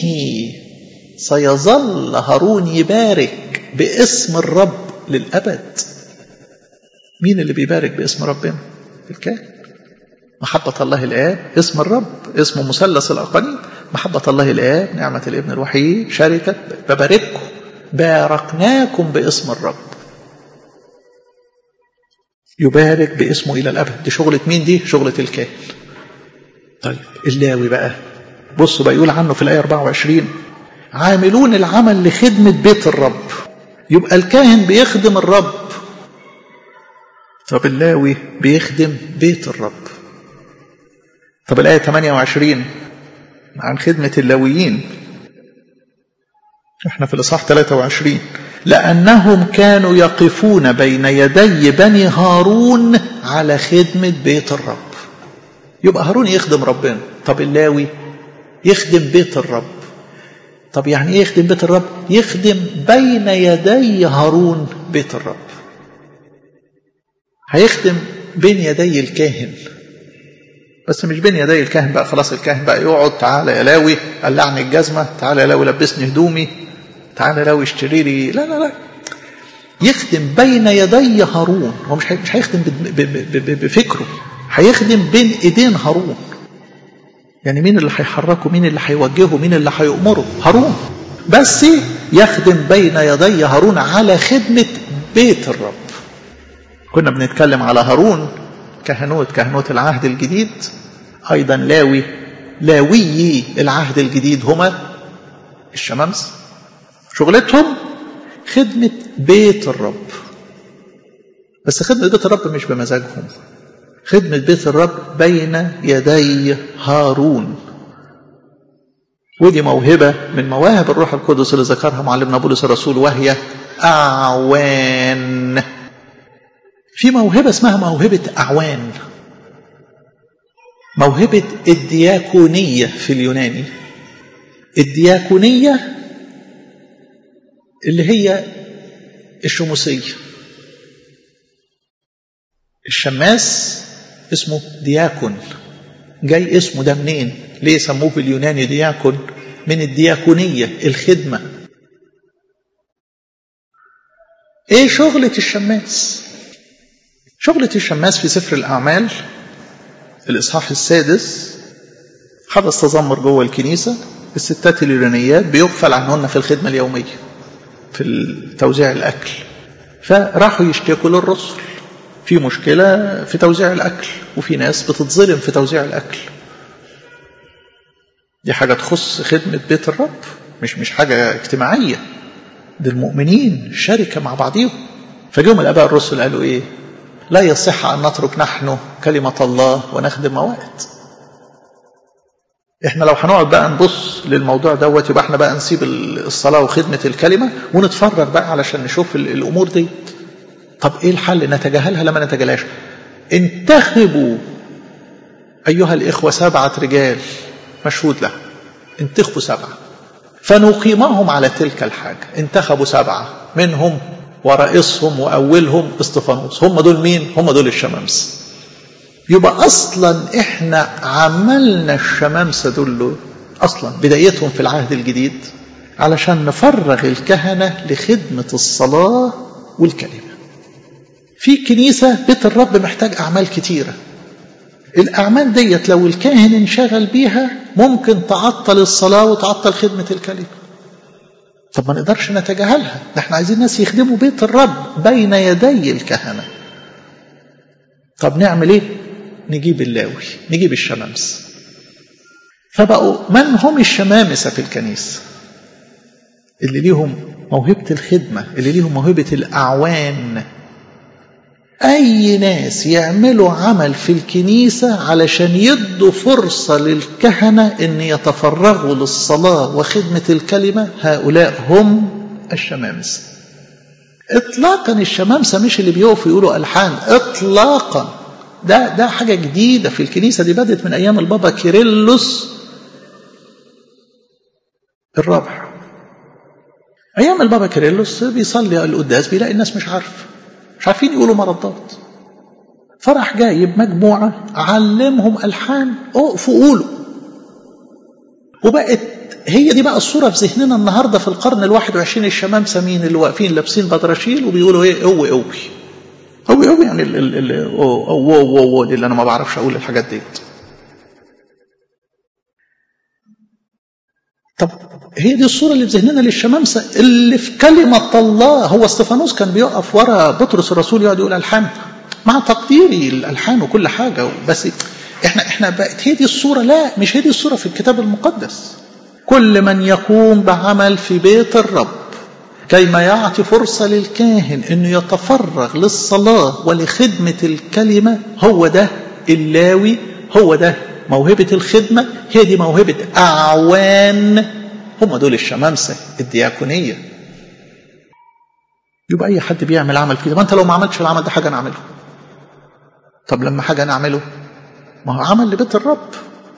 سيظل هارون يبارك باسم الرب للأبد مين اللي بيبارك باسم ربنا الكاهن محبة الله الآب اسم الرب اسمه مثلث الأقانيم محبة الله الآب نعمة الابن الوحيد شركة ببارككم باركناكم باسم الرب يبارك باسمه إلى الأبد دي شغلة مين دي شغلة الكاهن طيب اللاوي بقى بصوا بقى يقول عنه في الآية 24 عاملون العمل لخدمة بيت الرب يبقى الكاهن بيخدم الرب طب اللاوي بيخدم بيت الرب طب الآية 28 عن خدمة اللاويين احنا في الإصحاح 23 لأنهم كانوا يقفون بين يدي بني هارون على خدمة بيت الرب يبقى هارون يخدم ربنا طب اللاوي يخدم بيت الرب طب يعني ايه يخدم بيت الرب يخدم بين يدي هارون بيت الرب هيخدم بين يدي الكاهن بس مش بين يدي الكاهن بقى خلاص الكاهن بقى يقعد تعالى يا لاوي قلعني الجزمه تعالى يا لاوي لبسني هدومي تعالى يا لاوي اشتري لي لا لا لا يخدم بين يدي هارون هو مش مش هيخدم بفكره هيخدم بين ايدين هارون يعني مين اللي هيحركه مين اللي هيوجهه مين اللي هيأمره هارون بس يخدم بين يدي هارون على خدمة بيت الرب كنا بنتكلم على هارون كهنوت كهنوت العهد الجديد أيضا لاوي لاويي العهد الجديد هما الشمامس شغلتهم خدمة بيت الرب بس خدمة بيت الرب مش بمزاجهم خدمة بيت الرب بين يدي هارون ودي موهبة من مواهب الروح القدس اللي ذكرها معلمنا بولس الرسول وهي أعوان في موهبة اسمها موهبة أعوان موهبة الدياكونية في اليوناني الدياكونية اللي هي الشموسية الشماس اسمه دياكون جاي اسمه ده منين ليه سموه باليوناني دياكون من الدياكونية الخدمة ايه شغلة الشماس شغلة الشماس في سفر الأعمال الإصحاح السادس حدث تذمر جوه الكنيسة الستات اليونانيات بيغفل عنهن في الخدمة اليومية في توزيع الأكل فراحوا يشتكوا للرسل في مشكلة في توزيع الأكل وفي ناس بتتظلم في توزيع الأكل دي حاجة تخص خدمة بيت الرب مش مش حاجة اجتماعية دي المؤمنين شركة مع بعضهم فجيهم الآباء الرسل قالوا إيه لا يصح أن نترك نحن كلمة الله ونخدم موائد احنا لو هنقعد بقى نبص للموضوع دوت يبقى احنا بقى نسيب الصلاة وخدمة الكلمة ونتفرج بقى علشان نشوف الأمور دي طب ايه الحل نتجاهلها لما نتجاهلهاش انتخبوا أيها الإخوة سبعة رجال مشهود له انتخبوا سبعة فنقيمهم على تلك الحاجة انتخبوا سبعة منهم ورئيسهم وأولهم استفانوس هم دول مين؟ هم دول الشمامسة يبقى أصلا إحنا عملنا الشمامسة دول أصلا بدايتهم في العهد الجديد علشان نفرغ الكهنة لخدمة الصلاة والكلمة في كنيسة بيت الرب محتاج أعمال كتيرة الأعمال ديت لو الكاهن انشغل بيها ممكن تعطل الصلاة وتعطل خدمة الكلمة طب ما نقدرش نتجاهلها ده احنا عايزين ناس يخدموا بيت الرب بين يدي الكهنة طب نعمل ايه نجيب اللاوي نجيب الشمامس فبقوا من هم الشمامسة في الكنيسة اللي ليهم موهبة الخدمة اللي ليهم موهبة الأعوان أي ناس يعملوا عمل في الكنيسة علشان يدوا فرصة للكهنة أن يتفرغوا للصلاة وخدمة الكلمة هؤلاء هم الشمامسة إطلاقا الشمامسة مش اللي بيقفوا يقولوا ألحان إطلاقا ده ده حاجة جديدة في الكنيسة دي بدت من أيام البابا كيرلس الرابع أيام البابا كيرلس بيصلي القداس بيلاقي الناس مش عارفة مش عارفين يقولوا مردات فراح جايب مجموعة علمهم ألحان اقفوا قولوا وبقت هي دي بقى الصورة في ذهننا النهاردة في القرن الواحد وعشرين الشمامسة مين اللي واقفين لابسين بدراشيل وبيقولوا ايه قوي قوي قوي قوي يعني ال ال ال أو أو أو أو اللي أنا ما بعرفش أقول الحاجات ديت طب هي دي الصورة اللي في ذهننا للشمامسة اللي في كلمة الله هو استفانوس كان بيقف ورا بطرس الرسول يقعد يقول ألحان مع تقديري الألحان وكل حاجة بس احنا احنا بقت هي دي الصورة لا مش هي دي الصورة في الكتاب المقدس كل من يقوم بعمل في بيت الرب كيما يعطي فرصة للكاهن أنه يتفرغ للصلاة ولخدمة الكلمة هو ده اللاوي هو ده موهبة الخدمة هي دي موهبة أعوان هم دول الشمامسة الدياكونية يبقى أي حد بيعمل عمل كده ما أنت لو ما عملتش العمل ده حاجة نعمله طب لما حاجة نعمله ما هو عمل لبيت الرب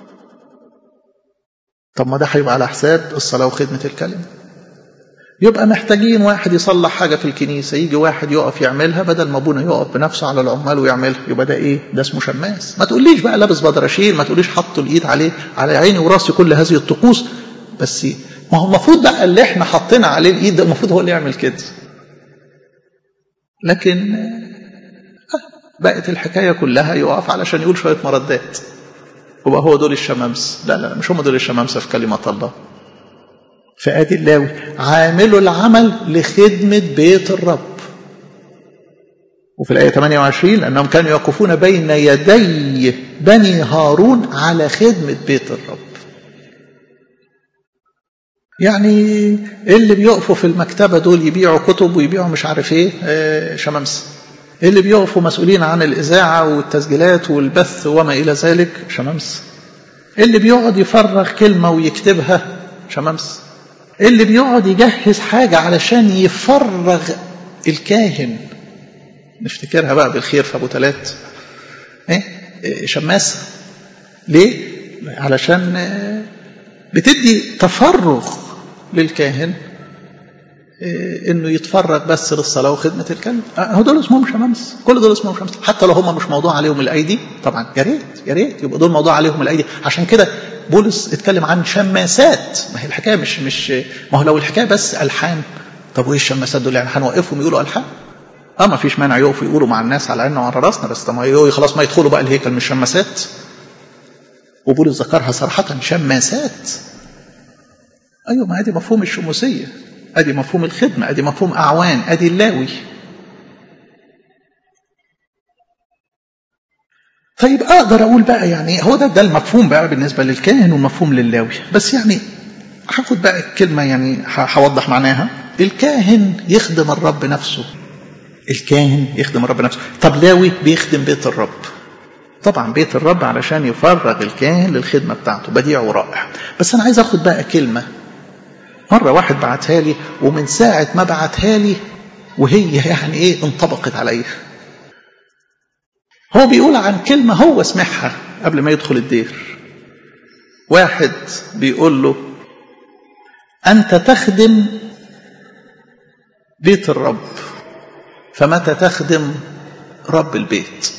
طب ما ده هيبقى على حساب الصلاة وخدمة الكلمة يبقى محتاجين واحد يصلح حاجة في الكنيسة يجي واحد يقف يعملها بدل ما ابونا يقف بنفسه على العمال ويعملها يبقى ده ايه ده اسمه شماس ما تقوليش بقى لابس بدرشين ما تقوليش حط الايد عليه على عيني وراسي كل هذه الطقوس بس ما هو المفروض بقى اللي احنا حطينا عليه الايد ده المفروض هو اللي يعمل كده لكن بقت الحكاية كلها يقف علشان يقول شوية مردات يبقى هو دول الشمامس لا لا مش هم دول الشمامسة في كلمة الله فادي اللاوي عاملوا العمل لخدمة بيت الرب وفي الآية 28 لأنهم كانوا يقفون بين يدي بني هارون على خدمة بيت الرب يعني اللي بيقفوا في المكتبة دول يبيعوا كتب ويبيعوا مش عارف ايه آه شمامسة اللي بيقفوا مسؤولين عن الإذاعة والتسجيلات والبث وما إلى ذلك شمامسة اللي بيقعد يفرغ كلمة ويكتبها شمامسة اللي بيقعد يجهز حاجة علشان يفرغ الكاهن نفتكرها بقى بالخير في أبو تلات إيه؟ شماسة ليه؟ علشان بتدي تفرغ للكاهن انه يتفرغ بس للصلاه وخدمه الكلمه هو دول اسمهم شمامس كل دول اسمهم شمامس حتى لو هم مش موضوع عليهم الايدي طبعا يا ريت يا ريت يبقى دول موضوع عليهم الايدي عشان كده بولس اتكلم عن شماسات ما هي الحكايه مش مش ما هو لو الحكايه بس الحان طب وايه الشماسات دول يعني هنوقفهم يقولوا الحان اه ما فيش مانع يقفوا يقولوا مع الناس على عيننا وعلى راسنا بس طب خلاص ما يدخلوا بقى الهيكل مش شماسات وبولس ذكرها صراحه شماسات ايوه ما ادي مفهوم الشموسيه ادي مفهوم الخدمه ادي مفهوم اعوان ادي اللاوي طيب اقدر اقول بقى يعني هو ده ده المفهوم بقى بالنسبه للكاهن والمفهوم للاوي بس يعني هاخد بقى الكلمه يعني هوضح معناها الكاهن يخدم الرب نفسه الكاهن يخدم الرب نفسه طب لاوي بيخدم بيت الرب طبعا بيت الرب علشان يفرغ الكاهن للخدمه بتاعته بديع ورائع بس انا عايز اخد بقى كلمه مرة واحد بعتها لي ومن ساعة ما بعتها لي وهي يعني ايه انطبقت عليا هو بيقول عن كلمة هو سمعها قبل ما يدخل الدير واحد بيقول له أنت تخدم بيت الرب فمتى تخدم رب البيت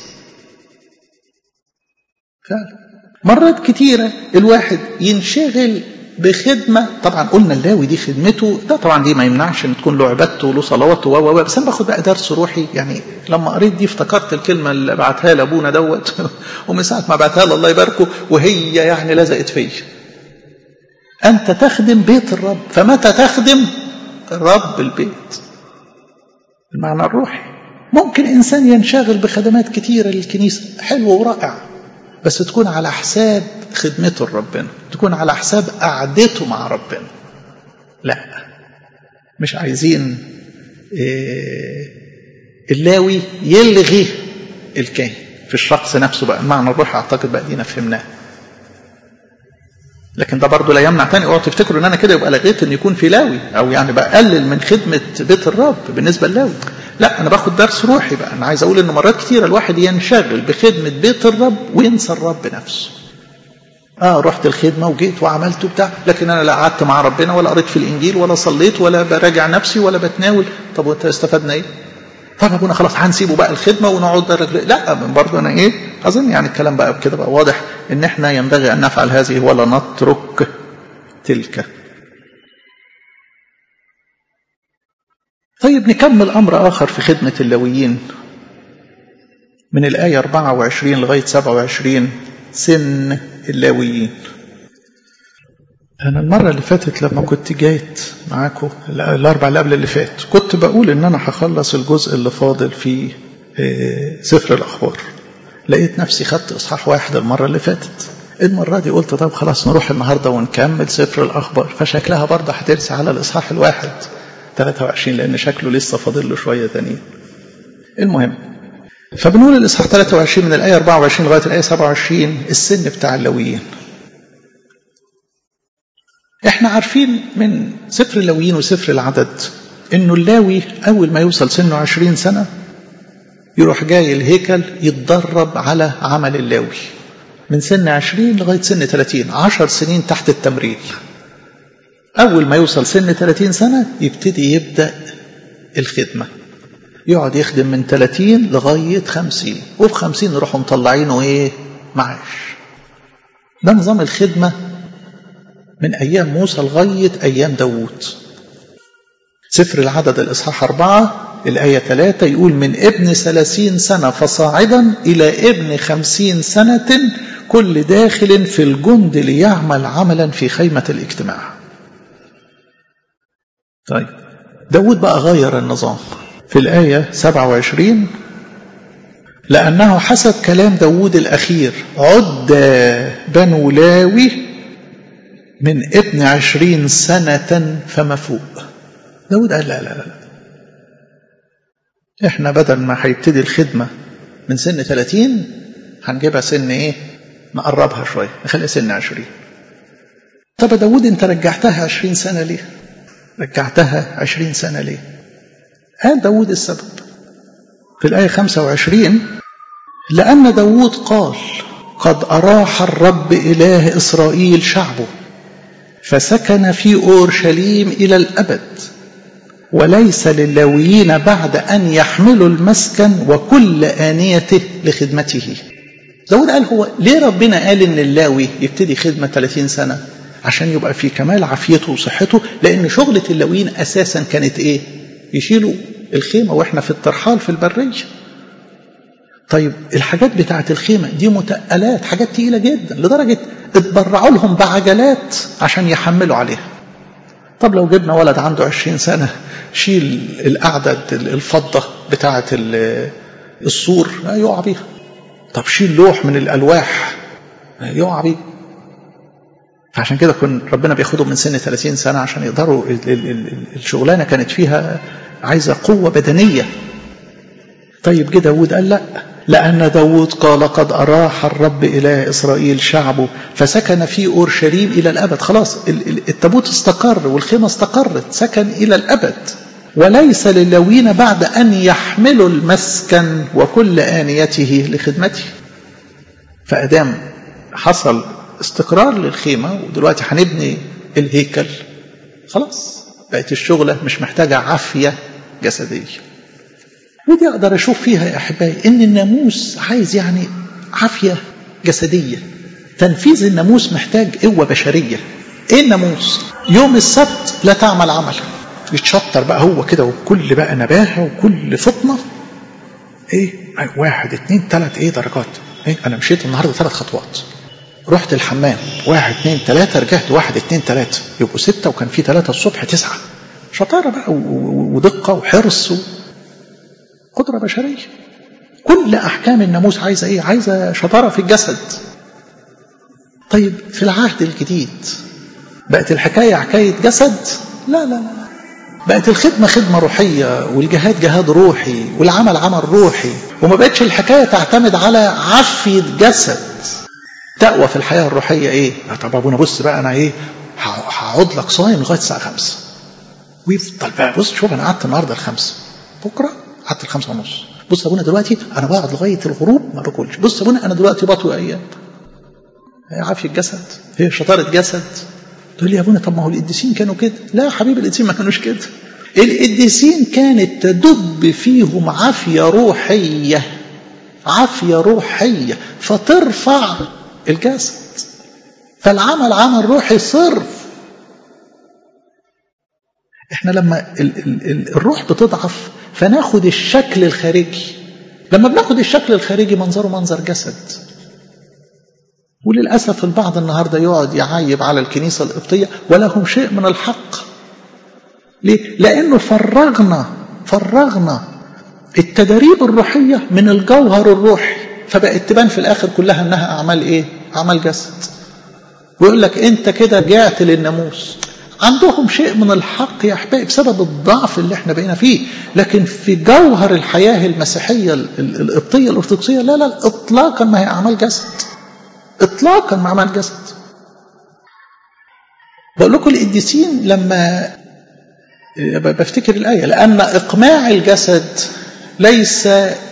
فعلا مرات كتيرة الواحد ينشغل بخدمة طبعا قلنا اللاوي دي خدمته ده طبعا دي ما يمنعش ان تكون له عبادته وله صلواته و بس انا باخد بقى درس روحي يعني لما قريت دي افتكرت الكلمة اللي بعتها لابونا دوت ومن ساعة ما بعتها له الله يباركه وهي يعني لزقت فيا أنت تخدم بيت الرب فمتى تخدم رب البيت المعنى الروحي ممكن إنسان ينشغل بخدمات كتيرة للكنيسة حلو ورائع بس تكون على حساب خدمته لربنا تكون على حساب قعدته مع ربنا لا مش عايزين إيه اللاوي يلغي الكاهن في الشخص نفسه بقى المعنى الروحي اعتقد بقى دينا فهمناه لكن ده برضه لا يمنع تاني اوعوا تفتكروا ان انا كده يبقى لغيت ان يكون في لاوي او يعني بقلل من خدمه بيت الرب بالنسبه للاوي لا انا باخد درس روحي بقى انا عايز اقول ان مرات كتيره الواحد ينشغل بخدمه بيت الرب وينسى الرب نفسه اه رحت الخدمه وجيت وعملت بتاع لكن انا لا قعدت مع ربنا ولا قريت في الانجيل ولا صليت ولا براجع نفسي ولا بتناول طب وانت استفدنا ايه؟ طب ابونا خلاص هنسيبه بقى الخدمه ونقعد درج لا برضه انا ايه اظن يعني الكلام بقى كده بقى واضح ان احنا ينبغي ان نفعل هذه ولا نترك تلك طيب نكمل امر اخر في خدمه اللويين من الايه 24 لغايه 27 سن اللاويين أنا المرة اللي فاتت لما كنت جيت معاكم الأربع اللي قبل اللي فات كنت بقول إن أنا هخلص الجزء اللي فاضل في سفر الأخبار لقيت نفسي خدت إصحاح واحد المرة اللي فاتت المرة دي قلت طب خلاص نروح النهاردة ونكمل سفر الأخبار فشكلها برضه هترسي على الإصحاح الواحد 23 لأن شكله لسه فاضل له شوية تانيين المهم فبنقول الإصحاح 23 من الآية 24 لغاية الآية 27 السن بتاع اللويين احنا عارفين من سفر اللويين وسفر العدد انه اللاوي اول ما يوصل سنه عشرين سنة يروح جاي الهيكل يتدرب على عمل اللاوي من سن عشرين لغاية سن ثلاثين عشر سنين تحت التمرين أول ما يوصل سن ثلاثين سنة يبتدي يبدأ الخدمة يقعد يخدم من ثلاثين لغاية خمسين وفي خمسين يروحوا مطلعينه إيه معاش ده نظام الخدمة من أيام موسى لغاية أيام داوود سفر العدد الإصحاح أربعة الآية ثلاثة يقول من ابن ثلاثين سنة فصاعدا إلى ابن خمسين سنة كل داخل في الجند ليعمل عملا في خيمة الاجتماع طيب داود بقى غير النظام في الآية 27 لأنه حسب كلام داود الأخير عد بنو لاوي من ابن عشرين سنة فما فوق داود قال لا لا لا احنا بدل ما هيبتدي الخدمة من سن 30 هنجيبها سن ايه نقربها شوية نخليها سن 20 طب داود انت رجعتها 20 سنة ليه رجعتها 20 سنة ليه قال داود السبب في الآية 25 لأن داود قال قد أراح الرب إله إسرائيل شعبه فسكن في أورشليم إلى الأبد وليس للاويين بعد أن يحملوا المسكن وكل آنيته لخدمته داود قال هو ليه ربنا قال إن اللاوي يبتدي خدمة 30 سنة عشان يبقى في كمال عافيته وصحته لأن شغلة اللاويين أساسا كانت إيه يشيلوا الخيمة وإحنا في الترحال في البرية طيب الحاجات بتاعت الخيمة دي متقلات حاجات تقيلة جدا لدرجة اتبرعوا لهم بعجلات عشان يحملوا عليها طب لو جبنا ولد عنده عشرين سنة شيل القعدة الفضة بتاعة السور يقع بيها طب شيل لوح من الألواح يقع بيه فعشان كده كن ربنا بياخدهم من سن 30 سنة عشان يقدروا الشغلانة كانت فيها عايزة قوة بدنية طيب جه داود قال لا لأن داود قال قد أراح الرب إله إسرائيل شعبه فسكن في أورشليم إلى الأبد خلاص التابوت استقر والخيمة استقرت سكن إلى الأبد وليس للاوين بعد أن يحملوا المسكن وكل آنيته لخدمته فأدام حصل استقرار للخيمة ودلوقتي هنبني الهيكل خلاص بقت الشغلة مش محتاجة عافية جسدية ودي أقدر أشوف فيها يا أحبائي إن الناموس عايز يعني عافية جسدية تنفيذ الناموس محتاج قوة بشرية إيه الناموس؟ يوم السبت لا تعمل عمل يتشطر بقى هو كده وكل بقى نباهة وكل فطنة إيه واحد اتنين تلات إيه درجات إيه أنا مشيت النهاردة ثلاث خطوات رحت الحمام واحد اتنين تلاتة رجعت واحد اتنين تلاتة يبقوا ستة وكان في تلاتة الصبح تسعة شطارة بقى ودقة وحرص و... قدرة بشرية كل أحكام الناموس عايزة إيه؟ عايزة شطارة في الجسد طيب في العهد الجديد بقت الحكاية حكاية جسد لا لا لا بقت الخدمة خدمة روحية والجهاد جهاد روحي والعمل عمل روحي وما بقتش الحكاية تعتمد على عافية جسد تقوى في الحياة الروحية ايه طب ابونا بص بقى انا ايه هقعد لك صايم لغاية الساعة خمسة ويفضل بقى بص شوف انا قعدت النهارده الخمسة بكرة قعدت الخمسة ونص بص يا ابونا دلوقتي انا بقعد لغاية الغروب ما باكلش بص يا ابونا انا دلوقتي بطوي ايام هي عافية جسد هي شطارة جسد تقول لي يا ابونا طب ما هو القديسين كانوا كده لا يا حبيبي القديسين ما كانوش كده القديسين كانت تدب فيهم عافية روحية عافية روحية فترفع الجسد فالعمل عمل روحي صرف احنا لما ال ال ال الروح بتضعف فناخد الشكل الخارجي لما بناخد الشكل الخارجي منظره منظر جسد وللأسف البعض النهاردة يقعد يعايب على الكنيسة القبطية ولهم شيء من الحق ليه؟ لأنه فرغنا فرغنا التدريب الروحية من الجوهر الروحي فبقت تبان في الآخر كلها أنها أعمال إيه؟ أعمال جسد ويقول لك أنت كده جعت للناموس عندهم شيء من الحق يا أحبائي بسبب الضعف اللي احنا بقينا فيه لكن في جوهر الحياة المسيحية القبطية الأرثوذكسية لا لا إطلاقا ما هي أعمال جسد إطلاقا ما أعمال جسد بقول لكم القديسين لما بفتكر الآية لأن إقماع الجسد ليس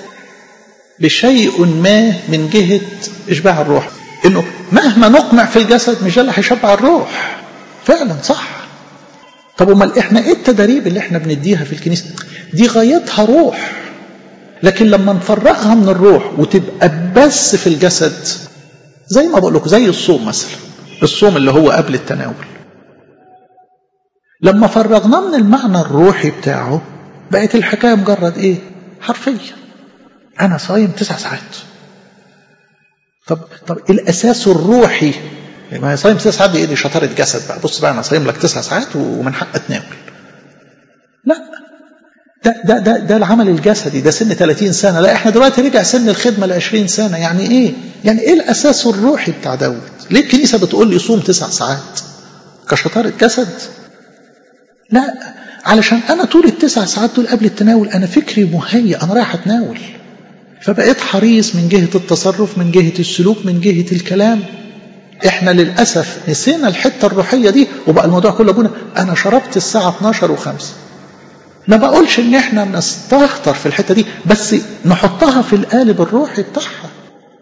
بشيء ما من جهة إشباع الروح إنه مهما نقمع في الجسد مش ده اللي هيشبع الروح فعلا صح طب امال احنا ايه التدريب اللي احنا بنديها في الكنيسه دي غايتها روح لكن لما نفرغها من الروح وتبقى بس في الجسد زي ما بقول لكم زي الصوم مثلا الصوم اللي هو قبل التناول لما فرغناه من المعنى الروحي بتاعه بقت الحكايه مجرد ايه حرفيا انا صايم تسع ساعات طب طب الاساس الروحي ما صايم تسع ساعات دي ايه دي شطاره جسد بقى بص بقى انا صايم لك تسع ساعات ومن حق اتناول لا ده ده ده ده العمل الجسدي ده سن 30 سنه لا احنا دلوقتي رجع سن الخدمه ل 20 سنه يعني ايه؟ يعني ايه الاساس الروحي بتاع دوت؟ ليه الكنيسه بتقول لي صوم تسع ساعات؟ كشطاره جسد؟ لا علشان انا طول التسع ساعات دول قبل التناول انا فكري مهيأ انا رايح اتناول فبقيت حريص من جهه التصرف من جهه السلوك من جهه الكلام احنا للاسف نسينا الحته الروحيه دي وبقى الموضوع كله ابونا انا شربت الساعه 12 و5 ما بقولش ان احنا نستهتر في الحته دي بس نحطها في القالب الروحي بتاعها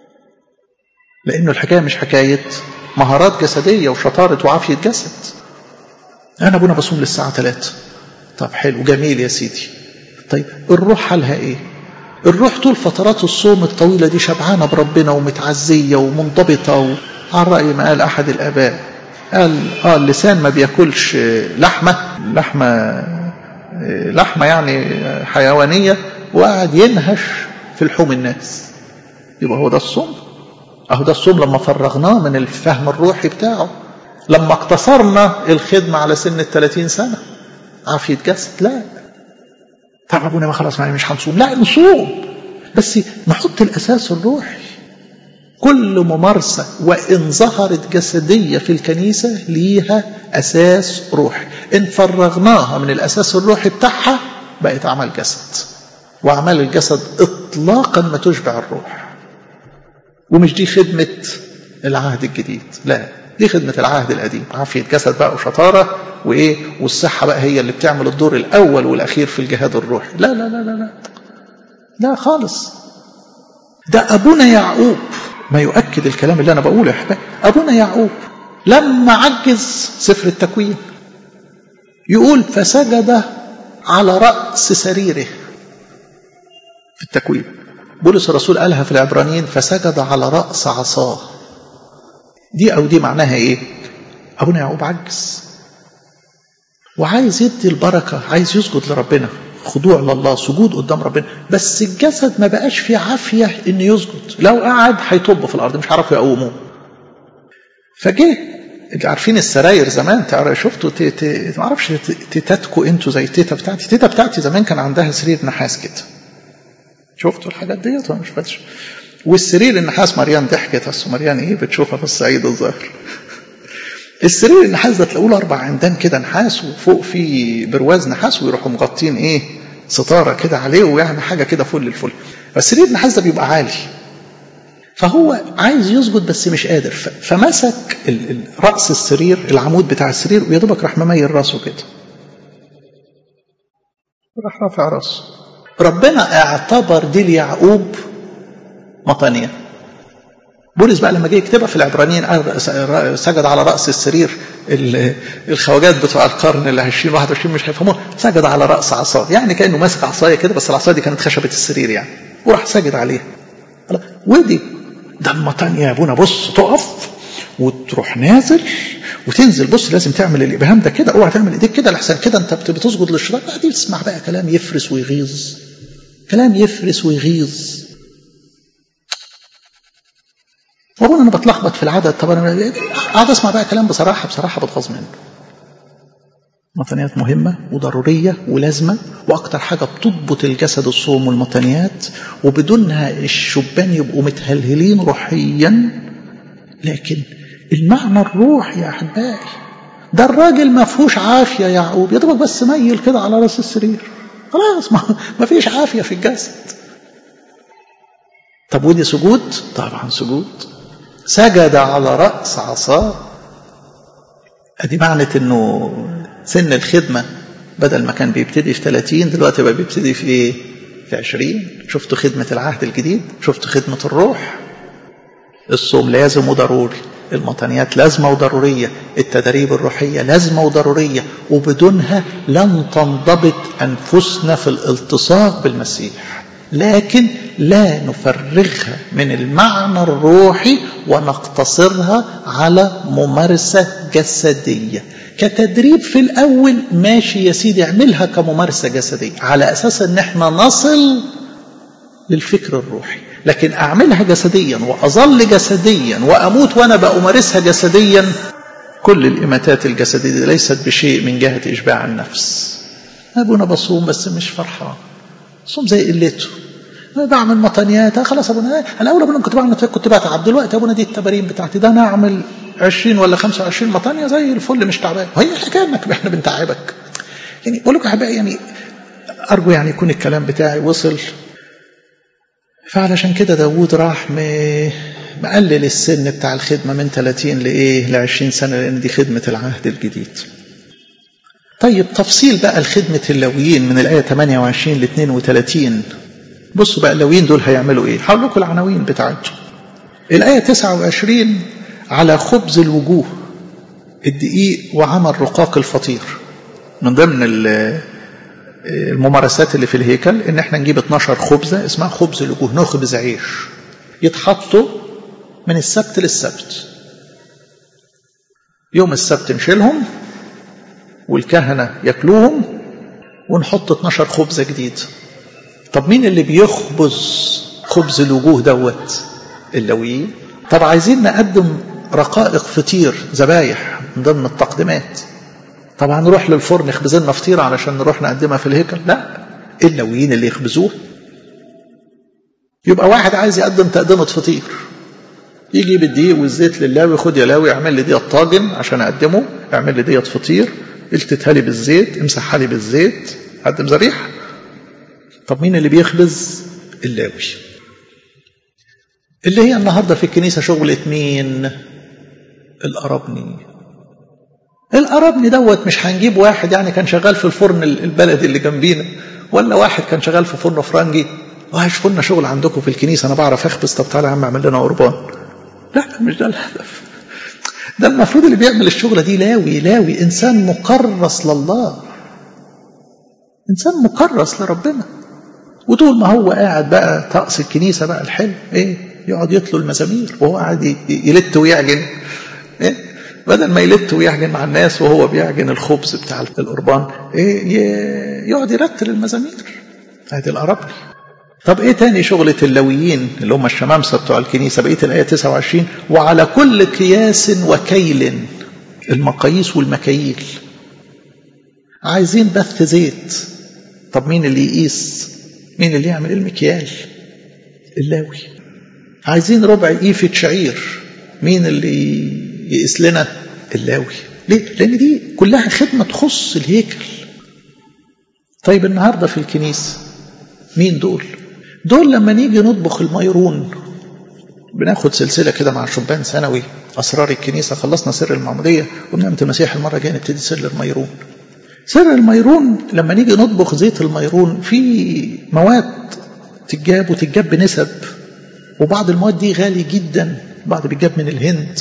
لانه الحكايه مش حكايه مهارات جسديه وشطاره وعافيه جسد انا ابونا بصوم للساعه 3 طب حلو جميل يا سيدي طيب الروح حالها ايه الروح طول فترات الصوم الطويله دي شبعانه بربنا ومتعزيه ومنضبطه و... على رأي ما قال أحد الآباء قال آه اللسان ما بياكلش لحمة لحمة لحمة يعني حيوانية وقعد ينهش في لحوم الناس يبقى هو ده الصوم أهو ده الصوم لما فرغناه من الفهم الروحي بتاعه لما اقتصرنا الخدمة على سن الثلاثين سنة عافية جسد لا طب أبونا ما خلاص يعني مش هنصوم لا نصوم بس نحط الأساس الروحي كل ممارسة وإن ظهرت جسدية في الكنيسة ليها أساس روحي إن فرغناها من الأساس الروحي بتاعها بقت أعمال جسد وأعمال الجسد إطلاقا ما تشبع الروح ومش دي خدمة العهد الجديد لا دي خدمة العهد القديم عافية جسد بقى وشطارة وإيه والصحة بقى هي اللي بتعمل الدور الأول والأخير في الجهاد الروحي لا لا لا لا لا لا خالص ده أبونا يعقوب ما يؤكد الكلام اللي أنا بقوله يا أحباب أبونا يعقوب لما عجز سفر التكوين يقول فسجد على رأس سريره في التكوين بولس الرسول قالها في العبرانيين فسجد على رأس عصاه دي أو دي معناها إيه أبونا يعقوب عجز وعايز يدي البركة عايز يسجد لربنا خضوع لله سجود قدام ربنا بس الجسد ما بقاش فيه عافية إنه يسجد لو قعد هيطب في الأرض مش عارفوا يقوموه فجه عارفين السراير زمان تعرف شفتوا ما اعرفش تيتاتكو انتوا زي تيتا بتاعتي تيتا بتاعتي زمان كان عندها سرير نحاس كده شفتوا الحاجات ديت ولا مش فاكر والسرير النحاس مريان ضحكت اصل مريان ايه بتشوفها في الصعيد الظاهر السرير النحاس ده تلاقوا له اربع عمدان كده نحاس وفوق في برواز نحاس ويروحوا مغطين ايه ستاره كده عليه ويعني حاجه كده فل الفل فالسرير النحاس ده بيبقى عالي فهو عايز يسجد بس مش قادر فمسك راس السرير العمود بتاع السرير ويا دوبك راح مميل راسه كده راح رافع راسه ربنا اعتبر دي ليعقوب مطانيه بولس بقى لما جه يكتبها في العبرانيين سجد على راس السرير الخواجات بتوع القرن ال 20 21 مش هيفهموها سجد على راس عصاه يعني كانه ماسك عصايه كده بس العصايه دي كانت خشبه السرير يعني وراح ساجد عليها ودي ده المطانية يا ابونا بص تقف وتروح نازل وتنزل بص لازم تعمل الابهام ده كده اوعى تعمل ايديك كده لحسن كده انت بتسجد للشيطان بعدين تسمع بقى كلام يفرس ويغيظ كلام يفرس ويغيظ وابونا انا بتلخبط في العدد طب انا قاعد اسمع بقى كلام بصراحه بصراحه بتغاظ منه مطنيات مهمة وضرورية ولازمة وأكتر حاجة بتضبط الجسد الصوم والمطنيات وبدونها الشبان يبقوا متهلهلين روحيا لكن المعنى الروح يا أحبائي ده الراجل ما فيهوش عافية يا يعقوب يا دوبك بس ميل كده على راس السرير خلاص ما فيش عافية في الجسد طب ودي سجود طبعا سجود سجد على رأس عصاه ادي معنى انه سن الخدمة بدل ما كان بيبتدي في 30 دلوقتي بقى بيبتدي في ايه في 20 شفتوا خدمة العهد الجديد شفتوا خدمة الروح الصوم لازم وضروري المطنيات لازمة وضرورية التدريب الروحية لازمة وضرورية وبدونها لن تنضبط أنفسنا في الالتصاق بالمسيح لكن لا نفرغها من المعنى الروحي ونقتصرها على ممارسة جسدية كتدريب في الأول ماشي يا سيدي اعملها كممارسة جسدية على أساس أن احنا نصل للفكر الروحي لكن أعملها جسديا وأظل جسديا وأموت وأنا بأمارسها جسديا كل الإماتات الجسدية ليست بشيء من جهة إشباع النفس أبونا بصوم بس مش فرحان صوم زي قلته بعمل مطنيات خلاص ابونا انا اول ابونا كنت بعمل كنت بتعب دلوقتي ابونا دي التمارين بتاعتي ده انا اعمل 20 ولا 25 مطانيه زي الفل مش تعبان وهي الحكايه انك احنا بنتعبك يعني بقول لكم احبائي يعني ارجو يعني يكون الكلام بتاعي وصل فعلشان كده داوود راح مقلل السن بتاع الخدمه من 30 لايه ل 20 سنه لان دي خدمه العهد الجديد طيب تفصيل بقى الخدمة اللويين من الآية 28 ل 32 بصوا بقى اللويين دول هيعملوا ايه هقول لكم العناوين بتاعتهم الآية 29 على خبز الوجوه الدقيق وعمل رقاق الفطير من ضمن الممارسات اللي في الهيكل ان احنا نجيب 12 خبزة اسمها خبز الوجوه نخبز عيش يتحطوا من السبت للسبت يوم السبت نشيلهم والكهنة ياكلوهم ونحط 12 خبزة جديد طب مين اللي بيخبز خبز الوجوه دوت اللويين طب عايزين نقدم رقائق فطير ذبايح من ضمن التقديمات طبعا نروح للفرن يخبز لنا فطيره علشان نروح نقدمها في الهيكل لا اللويين اللي يخبزوه يبقى واحد عايز يقدم تقدمه فطير يجي بالدقيق والزيت للاوي خد يا لاوي اعمل لي ديت طاجن عشان اقدمه اعمل لي ديت فطير التتها لي بالزيت امسحها لي بالزيت قدم ذبيحه طب مين اللي بيخبز اللاوي اللي هي النهارده في الكنيسه شغله مين القربني القربني دوت مش هنجيب واحد يعني كان شغال في الفرن البلدي اللي جنبينا ولا واحد كان شغال في فرن فرنجي وهيشوفوا لنا شغل عندكم في الكنيسه انا بعرف اخبز طب تعالى يا عم اعمل لنا قربان لا مش ده الهدف ده المفروض اللي بيعمل الشغله دي لاوي لاوي انسان مكرس لله انسان مكرس لربنا وطول ما هو قاعد بقى طقس الكنيسه بقى الحلو ايه يقعد يتلو المزامير وهو قاعد يلت ويعجن إيه؟ بدل ما يلت ويعجن مع الناس وهو بيعجن الخبز بتاع القربان إيه يقعد يرتل المزامير ادي القربني طب ايه تاني شغلة اللويين اللي هم الشمامسة بتوع الكنيسة بقية الآية 29 وعلى كل قياس وكيل المقاييس والمكاييل عايزين بث زيت طب مين اللي يقيس مين اللي يعمل المكيال اللاوي عايزين ربع قيفة شعير مين اللي يقيس لنا اللاوي ليه؟ لأن دي كلها خدمة تخص الهيكل طيب النهاردة في الكنيسة مين دول؟ دول لما نيجي نطبخ الميرون بناخد سلسلة كده مع شبان ثانوي أسرار الكنيسة خلصنا سر المعمودية وبنعمة المسيح المرة الجاية نبتدي سر الميرون سر الميرون لما نيجي نطبخ زيت الميرون في مواد تتجاب وتتجاب بنسب وبعض المواد دي غالي جدا بعض بيتجاب من الهند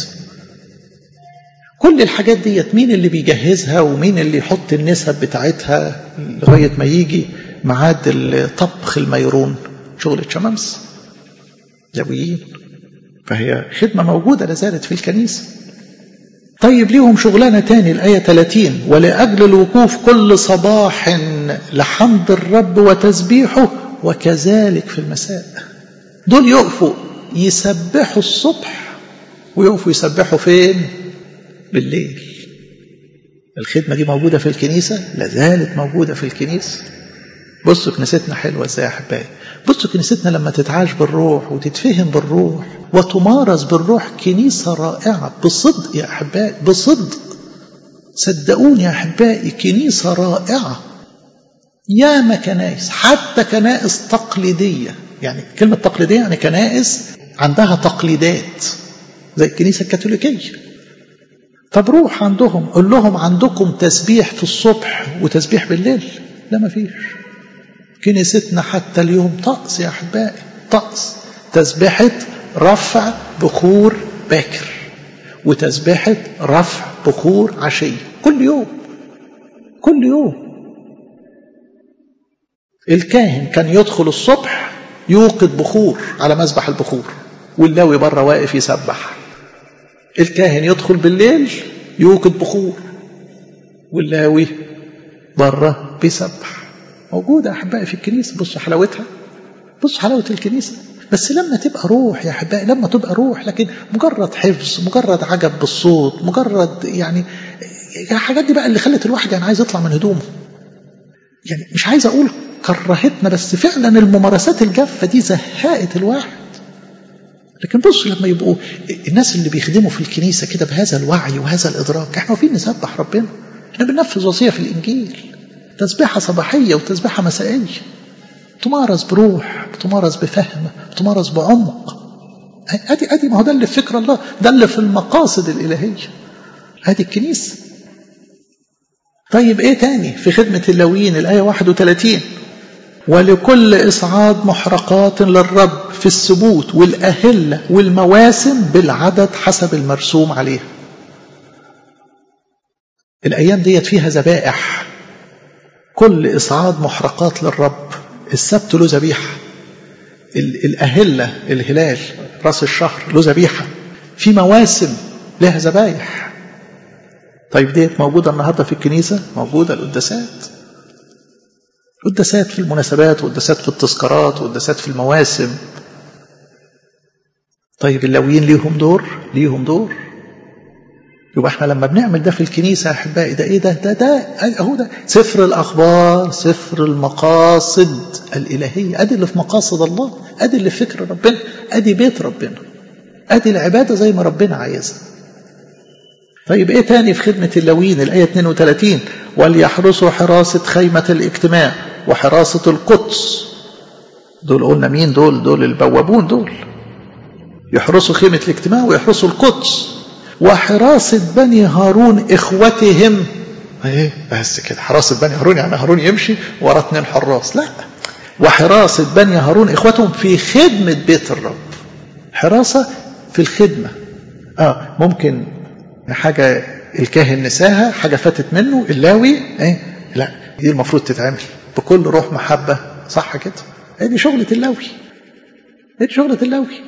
كل الحاجات ديت مين اللي بيجهزها ومين اللي يحط النسب بتاعتها لغاية ما يجي ميعاد طبخ الميرون شغل الشمامس لاويين فهي خدمة موجودة لازالت في الكنيسة طيب ليهم شغلانة تاني الآية 30 ولأجل الوقوف كل صباح لحمد الرب وتسبيحه وكذلك في المساء دول يقفوا يسبحوا الصبح ويقفوا يسبحوا فين بالليل الخدمة دي موجودة في الكنيسة لازالت موجودة في الكنيسة بصوا كنيستنا حلوة ازاي يا احبائي بصوا كنيستنا لما تتعاش بالروح وتتفهم بالروح وتمارس بالروح كنيسة رائعة بصدق يا احبائي بصدق صدقوني يا احبائي كنيسة رائعة ياما كنائس حتى كنائس تقليدية يعني كلمة تقليدية يعني كنائس عندها تقليدات زي الكنيسة الكاثوليكية طب روح عندهم قول لهم عندكم تسبيح في الصبح وتسبيح بالليل لا ما فيش كنيستنا حتى اليوم طقس يا احبائي طقس تسبيحة رفع بخور باكر وتسبيحة رفع بخور عشية كل يوم كل يوم الكاهن كان يدخل الصبح يوقد بخور على مذبح البخور واللاوي بره واقف يسبح الكاهن يدخل بالليل يوقد بخور واللاوي بره بيسبح موجودة يا أحبائي في الكنيسة بصوا حلاوتها بصوا حلاوة الكنيسة بس لما تبقى روح يا أحبائي لما تبقى روح لكن مجرد حفظ مجرد عجب بالصوت مجرد يعني الحاجات دي بقى اللي خلت الواحد يعني عايز يطلع من هدومه يعني مش عايز أقول كرهتنا بس فعلا الممارسات الجافة دي زهقت الواحد لكن بصوا لما يبقوا الناس اللي بيخدموا في الكنيسة كده بهذا الوعي وهذا الإدراك احنا واقفين نسبح ربنا احنا بننفذ وصية في الإنجيل تسبيحة صباحية وتسبيحة مسائية تمارس بروح تمارس بفهم تمارس بعمق ادي ادي ما هو ده اللي في فكر الله ده اللي في المقاصد الالهيه ادي الكنيسه طيب ايه تاني في خدمه اللاويين الايه 31 ولكل اصعاد محرقات للرب في السبوت والاهله والمواسم بالعدد حسب المرسوم عليها الايام ديت فيها ذبائح كل إصعاد محرقات للرب السبت له ذبيحة الأهلة الهلال رأس الشهر له ذبيحة في مواسم لها ذبايح طيب ديت موجودة النهاردة في الكنيسة موجودة القداسات قداسات في المناسبات وقداسات في التذكارات وقداسات في المواسم طيب اللاويين ليهم دور ليهم دور يبقى احنا لما بنعمل ده في الكنيسة يا أحبائي ده إيه ده ده ده أهو ده سفر الأخبار سفر المقاصد الإلهية أدي اللي في مقاصد الله أدي اللي في فكر ربنا أدي بيت ربنا أدي العبادة زي ما ربنا عايزها طيب إيه تاني في خدمة اللاويين الآية 32 وليحرسوا حراسة خيمة الاجتماع وحراسة القدس دول قلنا مين دول دول البوابون دول يحرسوا خيمة الاجتماع ويحرسوا القدس وحراسة بني هارون إخوتهم ايه بس كده حراسة بني هارون يعني هارون يمشي ورا اتنين حراس لا وحراسة بني هارون إخوتهم في خدمة بيت الرب حراسة في الخدمة اه ممكن حاجة الكاهن نساها حاجة فاتت منه اللاوي ايه لا دي المفروض تتعمل بكل روح محبة صح كده هي دي شغلة اللاوي هي دي شغلة اللاوي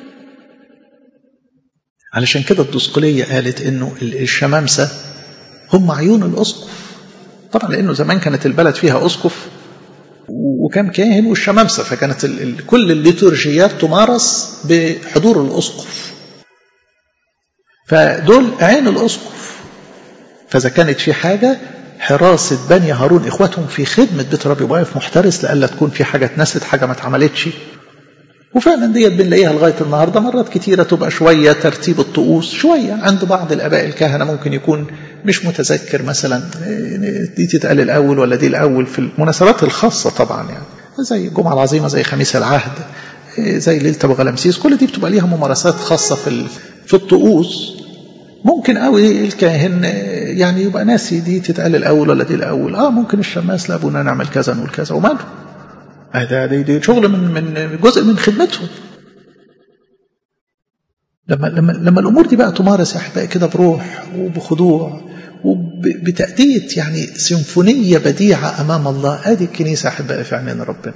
علشان كده الدسقلية قالت انه الشمامسة هم عيون الاسقف طبعا لانه زمان كانت البلد فيها اسقف وكان كاهن والشمامسة فكانت ال ال كل الليتورجيات تمارس بحضور الاسقف فدول عين الاسقف فاذا كانت في حاجة حراسة بني هارون إخواتهم في خدمة بيت ربي واقف محترس لألا تكون في حاجة اتنست حاجة ما اتعملتش وفعلا ديت بنلاقيها لغايه النهارده مرات كتيره تبقى شويه ترتيب الطقوس شويه عند بعض الاباء الكهنه ممكن يكون مش متذكر مثلا دي تتقال الاول ولا دي الاول في المناسبات الخاصه طبعا يعني زي الجمعه العظيمه زي خميس العهد زي ليله ابو غلامسيس كل دي بتبقى ليها ممارسات خاصه في في الطقوس ممكن قوي الكاهن يعني يبقى ناسي دي تتقال الاول ولا دي الاول اه ممكن الشماس لابونا نعمل كذا نقول كذا وماله ده دي, دي شغل من من جزء من خدمتهم لما لما لما الامور دي بقى تمارس يا احبائي كده بروح وبخضوع وبتأدية يعني سيمفونية بديعة أمام الله أدي الكنيسة أحبائي في عينين ربنا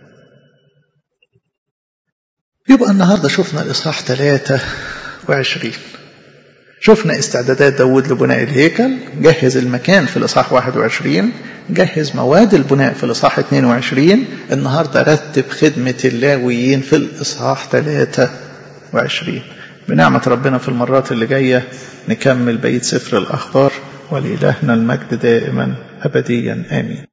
يبقى النهاردة شفنا الإصحاح 23 شفنا استعدادات داود لبناء الهيكل جهز المكان في الإصحاح 21 جهز مواد البناء في الإصحاح 22 النهاردة رتب خدمة اللاويين في الإصحاح 23 بنعمة ربنا في المرات اللي جاية نكمل بقية سفر الأخبار ولإلهنا المجد دائما أبديا آمين